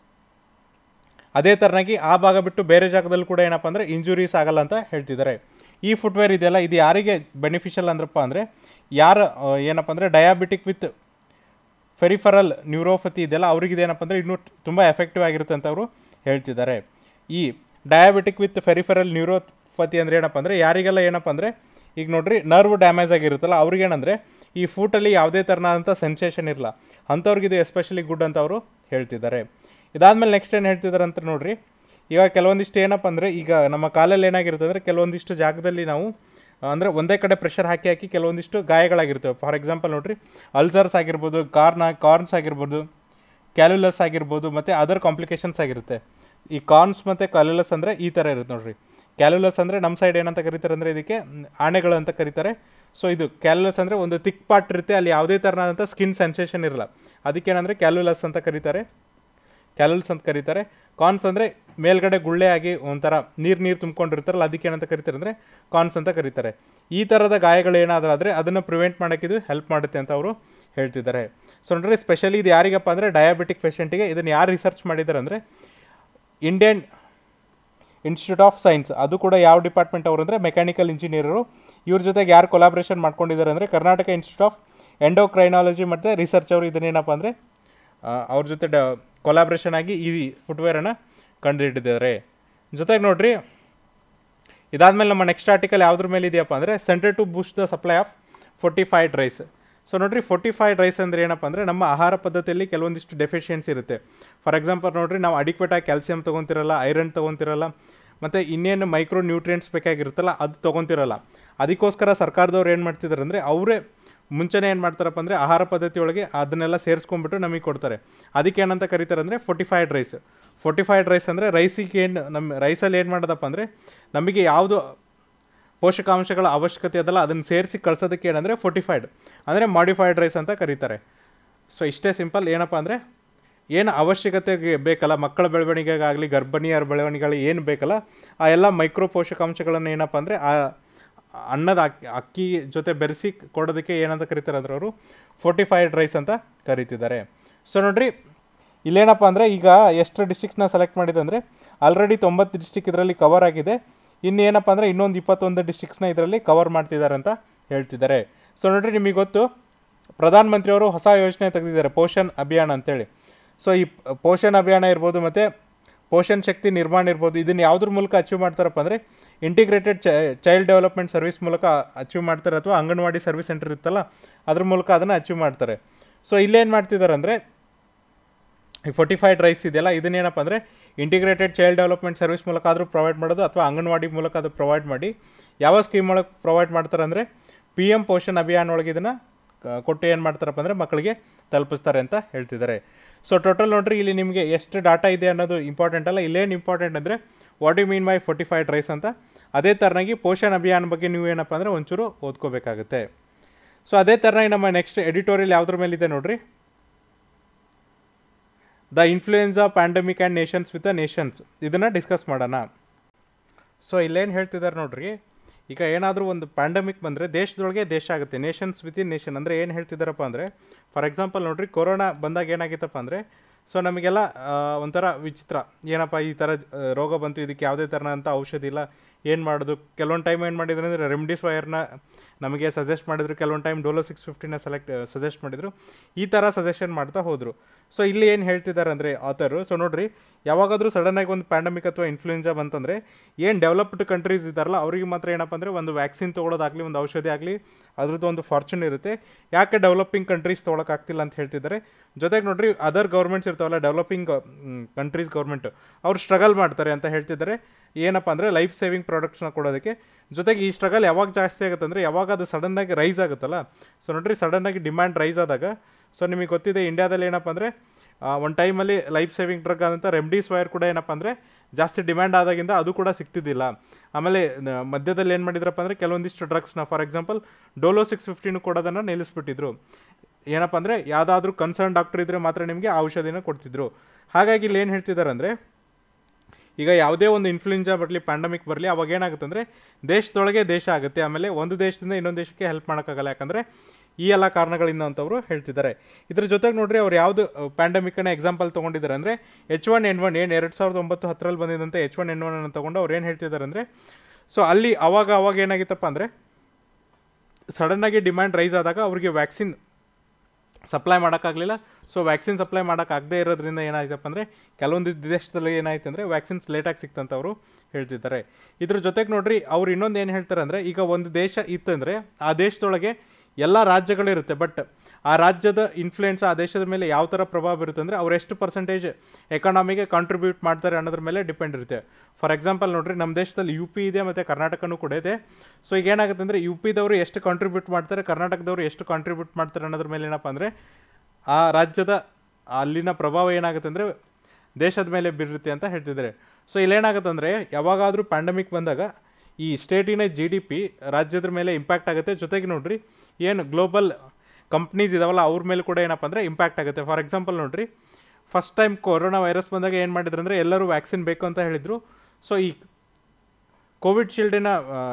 ಅದೇ ಥರನಾಗಿ ಆ ಭಾಗ ಬಿಟ್ಟು ಬೇರೆ ಜಾಗದಲ್ಲಿ ಕೂಡ ಏನಪ್ಪ ಅಂದರೆ ಇಂಜುರೀಸ್ ಆಗಲ್ಲ ಅಂತ ಹೇಳ್ತಿದ್ದಾರೆ ಈ ಫುಟ್ವೇರ್ ಇದೆಯಲ್ಲ ಇದು ಯಾರಿಗೆ ಬೆನಿಫಿಷಿಯಲ್ ಅಂದ್ರಪ್ಪ ಅಂದರೆ ಯಾರು ಆ, ಏನಪ್ಪ ಅಂದರೆ ಡಯಾಬಿಟಿಕ್ ವಿತ್ ಫೆರಿಫರಲ್ ನ್ಯೂರೋಪತಿ ಇದೆಯಲ್ಲ ಅವ್ರಿಗೆ ಇದೇನಪ್ಪ ಅಂದರೆ ಇನ್ನೂ ತುಂಬ ಎಫೆಕ್ಟಿವ್ ಆಗಿರುತ್ತೆ ಅಂತ ಅವರು ಹೇಳ್ತಿದ್ದಾರೆ ಈ ಡಯಾಬಿಟಿಕ್ ವಿತ್ ಫೆರಿಫರಲ್ ನ್ಯೂರೋಪತಿ ಅಂದರೆ ಏನಪ್ಪ ಅಂದರೆ ಯಾರಿಗೆಲ್ಲ ಏನಪ್ಪ ಅಂದರೆ ಈಗ ನೋಡ್ರಿ ನರ್ವ್ ಡ್ಯಾಮೇಜ್ ಆಗಿರುತ್ತಲ್ಲ ಅವ್ರಿಗೆ ಏನಂದರೆ ಈ ಫೂಟಲ್ಲಿ ಯಾವುದೇ ಥರನಾದಂಥ ಸೆನ್ಸೇಷನ್ ಇರಲ್ಲ ಅಂಥವ್ರಿಗೆ ಇದು ಎಸ್ಪೆಷಲಿ ಗುಡ್ ಅಂತ ಅವರು ಹೇಳ್ತಿದ್ದಾರೆ ಇದಾದ್ಮೇಲೆ ನೆಕ್ಸ್ಟ್ ಏನು ಹೇಳ್ತಿದ್ದಾರೆ ಅಂತ ನೋಡ್ರಿ ಈಗ ಕೆಲವೊಂದಿಷ್ಟು ಏನಪ್ಪ ಅಂದರೆ ಈಗ ನಮ್ಮ ಕಾಲಲ್ಲಿ ಏನಾಗಿರುತ್ತೆ ಅಂದರೆ ಕೆಲವೊಂದಿಷ್ಟು ಜಾಗದಲ್ಲಿ ನಾವು ಅಂದರೆ ಒಂದೇ ಕಡೆ ಪ್ರೆಷರ್ ಹಾಕಿ ಹಾಕಿ ಕೆಲವೊಂದಿಷ್ಟು ಗಾಯಗಳಾಗಿರ್ತವೆ ಫಾರ್ ಎಕ್ಸಾಂಪಲ್ ನೋಡ್ರಿ ಅಲ್ಸರ್ಸ್ ಆಗಿರ್ಬೋದು ಕಾರ್ನ ಕಾರ್ನ್ಸ್ ಆಗಿರ್ಬೋದು ಕ್ಯಾಲ್ಯುಲಸ್ ಆಗಿರ್ಬೋದು ಮತ್ತು ಅದರ್ ಕಾಂಪ್ಲಿಕೇಶನ್ಸ್ ಆಗಿರುತ್ತೆ ಈ ಕಾರ್ನ್ಸ್ ಮತ್ತು ಕ್ಯಾಲ್ಯುಲಸ್ ಅಂದರೆ ಈ ಥರ ಇರುತ್ತೆ ನೋಡ್ರಿ ಕ್ಯಾಲ್ಯುಲಸ್ ಅಂದರೆ ನಮ್ಮ ಸೈಡ್ ಏನಂತ ಕರೀತಾರೆ ಅಂದರೆ ಇದಕ್ಕೆ ಮ್, ಆಣೆಗಳು ಅಂತ ಕರೀತಾರೆ ಸೊ ಇದು ಕ್ಯಾಲ್ಯುಲಸ್ ಅಂದರೆ ಒಂದು ತಿಕ್ ಪಾರ್ಟ್ ಇರುತ್ತೆ ಅಲ್ಲಿ ಯಾವುದೇ ಥರನಾದಂಥ ಸ್ಕಿನ್ ಸೆನ್ಸೇಷನ್ ಇರಲ್ಲ ಅದಕ್ಕೇನಂದರೆ ಕ್ಯಾಲ್ಯುಲಸ್ ಅಂತ ಕರೀತಾರೆ ಕ್ಯಾಲಲ್ಸ್ ಅಂತ ಕರೀತಾರೆ ಕಾನ್ಸ್ ಅಂದರೆ ಮೇಲ್ಗಡೆ ಗುಳ್ಳೆ ಆಗಿ ಒಂಥರ ನೀರು ನೀರು ತುಂಬ್ಕೊಂಡಿರ್ತಾರಲ್ಲ ಅದಕ್ಕೆ ಏನಂತ ಕರೀತಾರೆ ಅಂದರೆ ಕಾನ್ಸ್ ಅಂತ ಕರೀತಾರೆ ಈ ಥರದ ಗಾಯಗಳು ಏನಾದರೂ ಆದರೆ ಅದನ್ನು ಪ್ರಿವೆಂಟ್ ಮಾಡೋಕ್ಕೆ ಇದು ಹೆಲ್ಪ್ ಮಾಡುತ್ತೆ ಅಂತ ಅವರು ಹೇಳ್ತಿದ್ದಾರೆ ಸೊ ನೋಡ್ರಿ ಸ್ಪೆಷಲಿ ಇದು ಯಾರಿಗಪ್ಪ ಅಂದರೆ ಡಯಾಬಿಟಿಕ್ ಪೇಷಂಟಿಗೆ ಇದನ್ನು ಯಾರು ರಿಸರ್ಚ್ ಮಾಡಿದ್ದಾರೆ ಅಂದರೆ ಇಂಡಿಯನ್ ಇನ್ಸ್ಟಿಟ್ಯೂಟ್ ಆಫ್ ಸೈನ್ಸ್ ಅದು ಕೂಡ ಯಾವ ಡಿಪಾರ್ಟ್ಮೆಂಟ್ ಅವರು ಅಂದರೆ ಮೆಕ್ಯಾನಿಕಲ್ ಇಂಜಿನಿಯರು ಇವ್ರ ಜೊತೆಗೆ ಯಾರು ಕೊಲಾಬ್ರೇಷನ್ ಮಾಡ್ಕೊಂಡಿದ್ದಾರೆ ಅಂದರೆ ಕರ್ನಾಟಕ ಇನ್ಸ್ಟಿಟ್ಯೂಟ್ ಆಫ್ ಎಂಡೋಕ್ರೈನಾಲಜಿ ಮತ್ತು ರಿಸರ್ಚ್ ಅವರು ಇದನ್ನೇನಪ್ಪ ಅಂದರೆ ಅವ್ರ ಜೊತೆ ಡ ಕೊಲಾಬ್ರೇಷನ್ ಆಗಿ ಈ ಫುಟ್ವೇರನ್ನು ಕಂಡುಹಿಡಿದಿದ್ದಾರೆ ಜೊತೆಗೆ ನೋಡ್ರಿ ಇದಾದ್ಮೇಲೆ ನಮ್ಮ ನೆಕ್ಸ್ಟ್ ಆರ್ಟಿಕಲ್ ಯಾವುದ್ರ ಮೇಲೆ ಇದೆಯಪ್ಪ ಅಂದರೆ centre to boost the supply of fortified rice so ನೋಡ್ರಿ ಫೋರ್ಟಿಫೈಡ್ ರೈಸ್ ಅಂದರೆ ಏನಪ್ಪ ಅಂದರೆ ನಮ್ಮ ಆಹಾರ ಪದ್ಧತಿಯಲ್ಲಿ ಕೆಲವೊಂದಿಷ್ಟು ಡೆಫಿಷಿಯನ್ಸಿ ಇರುತ್ತೆ ಫಾರ್ ಎಕ್ಸಾಂಪಲ್ ನೋಡ್ರಿ ನಾವು ಅಡಿಕ್ವೇಟ್ ಆಗಿ ಕ್ಯಾಲ್ಸಿಯಂ ತೊಗೊತಿರಲ್ಲ ಐರನ್ ತೊಗೊತಿರಲ್ಲ ಮತ್ತು ಇನ್ನೇನು ಮೈಕ್ರೋ ನ್ಯೂಟ್ರಿಯೆಂಟ್ಸ್ ಬೇಕಾಗಿರುತ್ತಲ್ಲ ಅದು ತೊಗೊತಿರಲ್ಲ ಅದಕ್ಕೋಸ್ಕರ ಸರ್ಕಾರದವ್ರು ಏನು ಮಾಡ್ತಿದ್ದಾರೆ ಅಂದರೆ ಅವರೇ ಮುಂಚೆನೇ ಏನು ಮಾಡ್ತಾರಪ್ಪ ಅಂದರೆ ಆಹಾರ ಪದ್ಧತಿ ಒಳಗೆ ಅದನ್ನೆಲ್ಲ ಸೇರಿಸ್ಕೊಂಡ್ಬಿಟ್ಟು ನಮಗೆ ಕೊಡ್ತಾರೆ ಅದಕ್ಕೆ ಏನಂತ ಕರೀತಾರೆ ಅಂದರೆ ಫೋರ್ಟಿಫೈಡ್ ರೈಸ್ ಫೋರ್ಟಿಫೈಡ್ ರೈಸ್ ಅಂದರೆ ರೈಸಿಗೆ ಏನು ನಮ್ಮ ರೈಸಲ್ಲಿ ಏನು ಮಾಡೋದಪ್ಪ ಅಂದರೆ ನಮಗೆ ಯಾವುದು ಪೋಷಕಾಂಶಗಳ ಅವಶ್ಯಕತೆ ಅದಲ್ಲ ಅದನ್ನು ಸೇರಿಸಿ ಕಳ್ಸೋದಕ್ಕೆ ಏನಂದರೆ ಫೋರ್ಟಿಫೈಡ್ ಅಂದರೆ ಮಾಡಿಫೈಡ್ ರೈಸ್ ಅಂತ ಕರೀತಾರೆ ಸೊ ಇಷ್ಟೇ ಸಿಂಪಲ್ ಏನಪ್ಪ ಅಂದರೆ ಏನು ಅವಶ್ಯಕತೆಗೆ ಬೇಕಲ್ಲ ಮಕ್ಕಳ ಬೆಳವಣಿಗೆಗಾಗಲಿ ಗರ್ಭಿಣಿಯರ ಬೆಳವಣಿಗೆಗಳು ಏನು ಬೇಕಲ್ಲ ಆ ಎಲ್ಲ ಮೈಕ್ರೋ ಪೋಷಕಾಂಶಗಳನ್ನು ಏನಪ್ಪ ಅಂದರೆ ಆ ಅನ್ನದ ಅಕ್ಕಿ ಅಕ್ಕಿ ಜೊತೆ ಬೆರೆಸಿ ಕೊಡೋದಕ್ಕೆ ಏನಂತ ಕರೀತಾರೆ ಅಂದ್ರೆ ಅವರು ಫೋರ್ಟಿಫೈಡ್ ರೈಸ್ ಅಂತ ಕರೀತಿದ್ದಾರೆ ಸೊ ನೋಡ್ರಿ ಇಲ್ಲೇನಪ್ಪ ಅಂದರೆ ಈಗ ಎಷ್ಟು ಡಿಸ್ಟ್ರಿಕ್ಟ್ನ ಸೆಲೆಕ್ಟ್ ಮಾಡಿದೆ ಅಂದರೆ ಆಲ್ರೆಡಿ ತೊಂಬತ್ತು ಡಿಸ್ಟಿಕ್ ಇದರಲ್ಲಿ ಕವರ್ ಆಗಿದೆ ಇನ್ನು ಏನಪ್ಪ ಅಂದರೆ ಇನ್ನೊಂದು ಇಪ್ಪತ್ತೊಂದು ಡಿಸ್ಟ್ರಿಕ್ಸ್ನ ಇದರಲ್ಲಿ ಕವರ್ ಮಾಡ್ತಿದ್ದಾರೆ ಅಂತ ಹೇಳ್ತಿದ್ದಾರೆ ಸೊ ನೋಡ್ರಿ ನಿಮಗೆ ಗೊತ್ತು ಪ್ರಧಾನ ಮಂತ್ರಿಯವರು ಹೊಸ ಯೋಜನೆ ತೆಗೆದಿದ್ದಾರೆ ಪೋಷಣ್ ಅಭಿಯಾನ ಅಂತೇಳಿ ಸೊ ಈ ಪ್- ಪೋಷಣ್ ಅಭಿಯಾನ ಇರ್ಬೋದು ಮತ್ತು ಪೋಷಣ್ ಶಕ್ತಿ ನಿರ್ಮಾಣ ಇರ್ಬೋದು ಇದನ್ನು ಯಾವುದ್ರ ಮೂಲಕ ಅಚೀವ್ ಮಾಡ್ತಾರಪ್ಪ ಅಂದರೆ ಇಂಟಿಗ್ರೇಟೆಡ್ ಚೈಲ್ಡ್ ಡೆವಲಪ್ಮೆಂಟ್ ಸರ್ವಿಸ್ ಮೂಲಕ ಅಚೀವ್ ಮಾಡ್ತಾರೆ ಅಥವಾ ಅಂಗನವಾಡಿ ಸರ್ವಿಸ್ ಸೆಂಟರ್ ಇರುತ್ತಲ್ಲ ಅದ್ರ ಮೂಲಕ ಅದನ್ನು ಅಚೀವ್ ಮಾಡ್ತಾರೆ ಸೊ ಇಲ್ಲೇನು ಮಾಡ್ತಿದ್ದಾರೆ ಅಂದರೆ ಈ ಫೋರ್ಟಿಫೈಡ್ ರೈಸ್ ಇದೆಯಲ್ಲ ಇದನ್ನೇನಪ್ಪ ಅಂದರೆ ಇಂಟಿಗ್ರೇಟೆಡ್ ಚೈಲ್ಡ್ ಡೆವಲಪ್ಮೆಂಟ್ ಸರ್ವಿಸ್ ಮೂಲಕ ಆದರೂ ಪ್ರೊವೈಡ್ ಮಾಡೋದು ಅಥವಾ ಅಂಗನವಾಡಿ ಮೂಲಕ ಅದು ಪ್ರೊವೈಡ್ ಮಾಡಿ ಯಾವ ಸ್ಕೀಮ್ ಒಳಗೆ ಪ್ರೊವೈಡ್ ಮಾಡ್ತಾರೆ ಅಂದರೆ ಪಿ ಎಮ್ ಪೋಷಣ್ ಅಭಿಯಾನ ಒಳಗೆ ಇದನ್ನು ಕೊಟ್ಟು ಏನು ಮಾಡ್ತಾರಪ್ಪ ಅಂದರೆ ಮಕ್ಕಳಿಗೆ ತಲುಪಿಸ್ತಾರೆ ಅಂತ ಹೇಳ್ತಿದ್ದಾರೆ ಸೊ ಟೋಟಲ್ ನೋಡ್ರಿ ಇಲ್ಲಿ ನಿಮಗೆ ಎಷ್ಟು ಡಾಟಾ ಇದೆ ಅನ್ನೋದು ಇಂಪಾರ್ಟೆಂಟ್ ಅಲ್ಲ ಇಲ್ಲೇನು ಇಂಪಾರ್ಟೆಂಟ್ ಅಂದರೆ what you mean by fortified rice ಅಂತ ಅದೇ ಥರನಾಗಿ ಪೋಷಣ್ ಅಭಿಯಾನ ಬಗ್ಗೆ ನೀವು ಏನಪ್ಪ ಅಂದರೆ ಒಂಚೂರು ಓದ್ಕೋಬೇಕಾಗುತ್ತೆ ಸೊ ಅದೇ ಥರನಾಗಿ ನಮ್ಮ ನೆಕ್ಸ್ಟ್ ಎಡಿಟೋರಿಯಲ್ ಯಾವುದ್ರ ಮೇಲಿದೆ ನೋಡ್ರಿ the influenza pandemic and nations with the nations ಇದನ್ನು ಡಿಸ್ಕಸ್ ಮಾಡೋಣ ಸೊ ಇಲ್ಲೇನು ಹೇಳ್ತಿದ್ದಾರೆ ನೋಡ್ರಿ ಈಗ ಏನಾದರೂ ಒಂದು ಪ್ಯಾಂಡಮಿಕ್ ಬಂದರೆ ದೇಶದೊಳಗೆ ದೇಶ ಆಗುತ್ತೆ ನೇಷನ್ಸ್ ವಿತ್ ಇನ್ ನೇಷನ್ ಅಂದರೆ ಏನು ಹೇಳ್ತಿದ್ದಾರಪ್ಪ ಅಂದರೆ ಫಾರ್ ಎಕ್ಸಾಂಪಲ್ ನೋಡ್ರಿ ಕೊರೋನಾ ಬಂದಾಗ ಏನಾಗಿತ್ತಪ್ಪ ಅಂದರೆ ಸೊ ನಮಗೆಲ್ಲ ಆ, ಒಂಥರ ವಿಚಿತ್ರ ಏನಪ್ಪ ಈ ಥರ ಆ, ರೋಗ ಬಂತು ಇದಕ್ಕೆ ಯಾವುದೇ ಥರನಂಥ ಔಷಧಿ ಇಲ್ಲ ಏನು ಮಾಡೋದು ಕೆಲವೊಂದು ಟೈಮ್ ಏನು ಮಾಡಿದ್ರು ಅಂದರೆ ರೆಮ್ಡಿಸ್ ವೈರ್ನ ನಮಗೆ ಸಜೆಸ್ಟ್ ಮಾಡಿದ್ರು ಕೆಲವೊಂದು ಟೈಮ್ ಡೋಲೋ ಸಿಕ್ಸ್ ಫಿಫ್ಟಿನ ಸೆಲೆಕ್ಟ್ ಸಜೆಸ್ಟ್ ಮಾಡಿದರು ಈ ಥರ ಸಜೆಷನ್ ಮಾಡ್ತಾ ಹೋದರು ಸೊ ಇಲ್ಲಿ ಏನು ಹೇಳ್ತಿದ್ದಾರೆ ಅಂದರೆ ಆಥರು ಸೊ ನೋಡ್ರಿ ಯಾವಾಗಾದರೂ ಸಡನ್ನಾಗಿ ಒಂದು ಪ್ಯಾಂಡಮಿಕ್ ಅಥವಾ ಇನ್ಫ್ಲೂಯೆನ್ಸಾ ಬಂತಂದರೆ ಏನು ಡೆವಲಪ್ಡ್ ಕಂಟ್ರೀಸ್ ಇದ್ದಾರಲ್ಲ ಅವರಿಗೆ ಮಾತ್ರ ಏನಪ್ಪ ಅಂದರೆ ಒಂದು ವ್ಯಾಕ್ಸಿನ್ ತೊಗೊಳೋದಾಗಲಿ ಒಂದು ಔಷಧಿ ಆಗಲಿ ಅದ್ರದ್ದು ಒಂದು ಫಾರ್ಚೂನ್ ಇರುತ್ತೆ ಯಾಕೆ ಡೆವಲಪಿಂಗ್ ಕಂಟ್ರೀಸ್ ತೊಗೊಳಕ್ಕಾಗ್ತಿಲ್ಲ ಅಂತ ಹೇಳ್ತಿದ್ದಾರೆ ಜೊತೆಗೆ ನೋಡ್ರಿ ಅದರ್ ಗೌರ್ಮೆಂಟ್ಸ್ ಇರ್ತಾವಲ್ಲ ಡೆವಲಪಿಂಗ್ ಕಂಟ್ರೀಸ್ ಗೌರ್ಮೆಂಟ್ ಅವ್ರು ಸ್ಟ್ರಗಲ್ ಮಾಡ್ತಾರೆ ಅಂತ ಹೇಳ್ತಿದ್ದಾರೆ ಏನಪ್ಪ ಅಂದರೆ ಲೈಫ್ ಸೇವಿಂಗ್ ಪ್ರಾಡಕ್ಟ್ಸ್ನ ಕೊಡೋದಕ್ಕೆ ಜೊತೆಗೆ ಈ ಸ್ಟ್ರಗಲ್ ಯಾವಾಗ ಜಾಸ್ತಿ ಆಗುತ್ತೆ ಅಂದರೆ ಯಾವಾಗ ಅದು ಸಡನ್ನಾಗಿ ರೈಸ್ ಆಗುತ್ತಲ್ಲ ಸೊ ನೋಡ್ರಿ ಸಡನ್ನಾಗಿ ಡಿಮ್ಯಾಂಡ್ ರೈಸ್ ಆದಾಗ ಸೊ ನಿಮಗೆ ಗೊತ್ತಿದೆ ಇಂಡಿಯಾದಲ್ಲಿ ಏನಪ್ಪ ಅಂದರೆ ಒಂದು ಟೈಮಲ್ಲಿ ಲೈಫ್ ಸೇವಿಂಗ್ ಡ್ರಗ್ ಅಂತ ರೆಮ್ಡಿಸ್ ವೈರ್ ಕೂಡ ಏನಪ್ಪ ಅಂದರೆ ಜಾಸ್ತಿ ಡಿಮ್ಯಾಂಡ್ ಆದಾಗಿಂದ ಅದು ಕೂಡ ಸಿಗ್ತಿದ್ದಿಲ್ಲ ಆಮೇಲೆ ನ- ಮಧ್ಯದಲ್ಲಿ ಏನು ಮಾಡಿದ್ರಪ್ಪ ಅಂದರೆ ಕೆಲವೊಂದಿಷ್ಟು ಡ್ರಗ್ಸ್ನ ಫಾರ್ ಎಕ್ಸಾಂಪಲ್ ಡೋಲೋ ಸಿಕ್ಸ್ ಫಿಫ್ಟಿನೂ ಕೊಡೋದನ್ನು ನಿಲ್ಲಿಸ್ಬಿಟ್ಟಿದ್ರು ಏನಪ್ಪ ಅಂದರೆ ಯಾವುದಾದ್ರೂ ಕನ್ಸರ್ನ್ ಡಾಕ್ಟರ್ ಇದ್ದರೆ ಮಾತ್ರ ನಿಮಗೆ ಆ ಔಷಧಿನ ಕೊಡ್ತಿದ್ರು ಹಾಗಾಗಿ ಇಲ್ಲಿ ಏನು ಹೇಳ್ತಿದ್ದಾರೆ ಅಂದರೆ ಈಗ ಯಾವುದೇ ಒಂದು ಇನ್ಫ್ಲೂಯೆನ್ಸಾ ಬರಲಿ ಪ್ಯಾಂಡಮಿಕ್ ಬರಲಿ ಅವಾಗ ಏನಾಗುತ್ತೆ ಅಂದರೆ ದೇಶದೊಳಗೆ ದೇಶ ಆಗುತ್ತೆ ಆಮೇಲೆ ಒಂದು ದೇಶದಿಂದ ಇನ್ನೊಂದು ದೇಶಕ್ಕೆ ಹೆಲ್ಪ್ ಮಾಡೋಕ್ಕಾಗಲ್ಲ ಯಾಕಂದರೆ ಈ ಎಲ್ಲ ಕಾರಣಗಳಿಂದ ಅಂತವರು ಹೇಳ್ತಿದ್ದಾರೆ ಇದ್ರ ಜೊತೆಗೆ ನೋಡ್ರಿ ಅವ್ರು ಯಾವುದು ಪ್ಯಾಂಡಮಿಕ್ನ ಎಕ್ಸಾಂಪಲ್ ತೊಗೊಂಡಿದ್ದಾರೆ ಅಂದರೆ ಎಚ್ ಒನ್ ಎನ್ ಒನ್ ಏನು ಎರಡು ಸಾವಿರದ ಒಂಬತ್ತು ಹತ್ತರಲ್ಲಿ ಬಂದಿದ್ದಂತೆ ಎಚ್ ಒನ್ ಎನ್ ಒನ್ ಅನ್ನು ತೊಗೊಂಡು ಅವ್ರು ಏನು ಹೇಳ್ತಿದ್ದಾರೆ ಅಂದರೆ ಸೊ ಅಲ್ಲಿ ಅವಾಗ ಅವಾಗ ಏನಾಗಿತ್ತಪ್ಪ ಅಂದರೆ ಸಡನ್ನಾಗಿ ಡಿಮ್ಯಾಂಡ್ ರೈಸ್ ಆದಾಗ ಅವರಿಗೆ ವ್ಯಾಕ್ಸಿನ್ ಸಪ್ಲೈ ಮಾಡೋಕ್ಕಾಗಲಿಲ್ಲ ಸೊ ವ್ಯಾಕ್ಸಿನ್ ಸಪ್ಲೈ ಮಾಡೋಕ್ಕಾಗದೇ ಇರೋದ್ರಿಂದ ಏನಾಯ್ತಪ್ಪ ಅಂದರೆ ಕೆಲವೊಂದು ದೇಶದಲ್ಲಿ ಏನಾಯ್ತು ಅಂದರೆ ವ್ಯಾಕ್ಸಿನ್ಸ್ ಲೇಟಾಗಿ ಸಿಕ್ತಂತ ಅವರು ಹೇಳ್ತಿದ್ದಾರೆ ಇದ್ರ ಜೊತೆಗೆ ನೋಡ್ರಿ ಅವ್ರು ಇನ್ನೊಂದು ಏನು ಹೇಳ್ತಾರೆ ಅಂದರೆ ಈಗ ಒಂದು ದೇಶ ಇತ್ತಂದರೆ ಆ ದೇಶದೊಳಗೆ ಎಲ್ಲ ರಾಜ್ಯಗಳಿರುತ್ತೆ ಬಟ್ ಆ ರಾಜ್ಯದ ಇನ್ಫ್ಲುಯೆನ್ಸ್ ಆ ದೇಶದ ಮೇಲೆ ಯಾವ ಥರ ಪ್ರಭಾವ ಬೀರುತ್ತೆ ಅಂದರೆ ಅವ್ರು ಎಷ್ಟು ಪರ್ಸೆಂಟೇಜ್ ಎಕಾನಮಿಗೆ ಕಾಂಟ್ರಿಬ್ಯೂಟ್ ಮಾಡ್ತಾರೆ ಅನ್ನೋದ್ರ ಮೇಲೆ ಡಿಪೆಂಡ್ ಇರುತ್ತೆ ಫಾರ್ ಎಕ್ಸಾಂಪಲ್ ನೋಡ್ರಿ ನಮ್ಮ ದೇಶದಲ್ಲಿ ಯು ಪಿ ಇದೆ ಮತ್ತು ಕರ್ನಾಟಕನೂ ಕೂಡ ಇದೆ ಸೊ ಈಗ ಏನಾಗುತ್ತೆ ಅಂದರೆ ಯು ಪಿದವರು ಎಷ್ಟು ಕಾಂಟ್ರಿಬ್ಯೂಟ್ ಮಾಡ್ತಾರೆ ಕರ್ನಾಟಕದವರು ಎಷ್ಟು ಕಾಂಟ್ರಿಬ್ಯೂಟ್ ಮಾಡ್ತಾರೆ ಅನ್ನೋದ್ರ ಮೇಲೆ ಏನಪ್ಪ ಅಂದರೆ ಆ ರಾಜ್ಯದ ಅಲ್ಲಿನ ಪ್ರಭಾವ ಏನಾಗುತ್ತೆ ಅಂದರೆ ದೇಶದ ಮೇಲೆ ಬೀರುತ್ತೆ ಅಂತ ಹೇಳ್ತಿದ್ದಾರೆ ಸೊ ಇಲ್ಲೇನಾಗುತ್ತೆ ಅಂದರೆ ಯಾವಾಗಾದರೂ ಪ್ಯಾಂಡಮಿಕ್ ಬಂದಾಗ ಈ ಸ್ಟೇಟಿನ ಜಿ ಡಿ ಪಿ ರಾಜ್ಯದ ಮೇಲೆ ಇಂಪ್ಯಾಕ್ಟ್ ಆಗುತ್ತೆ ಜೊತೆಗೆ ನೋಡ್ರಿ ಏನು ಗ್ಲೋಬಲ್ ಕಂಪ್ನೀಸ್ ಇದಾವಲ್ಲ ಅವ್ರ ಮೇಲೆ ಕೂಡ ಏನಪ್ಪ ಅಂದರೆ ಇಂಪ್ಯಾಕ್ಟ್ ಆಗುತ್ತೆ ಫಾರ್ ಎಕ್ಸಾಂಪಲ್ ನೋಡ್ರಿ ಫಸ್ಟ್ ಟೈಮ್ ಕೊರೋನಾ ವೈರಸ್ ಬಂದಾಗ ಏನು ಮಾಡಿದ್ರು ಅಂದರೆ ಎಲ್ಲರೂ ವ್ಯಾಕ್ಸಿನ್ ಬೇಕು ಅಂತ ಹೇಳಿದರು ಸೊ ಈ ಕೋವಿಡ್ ಶೀಲ್ಡಿನ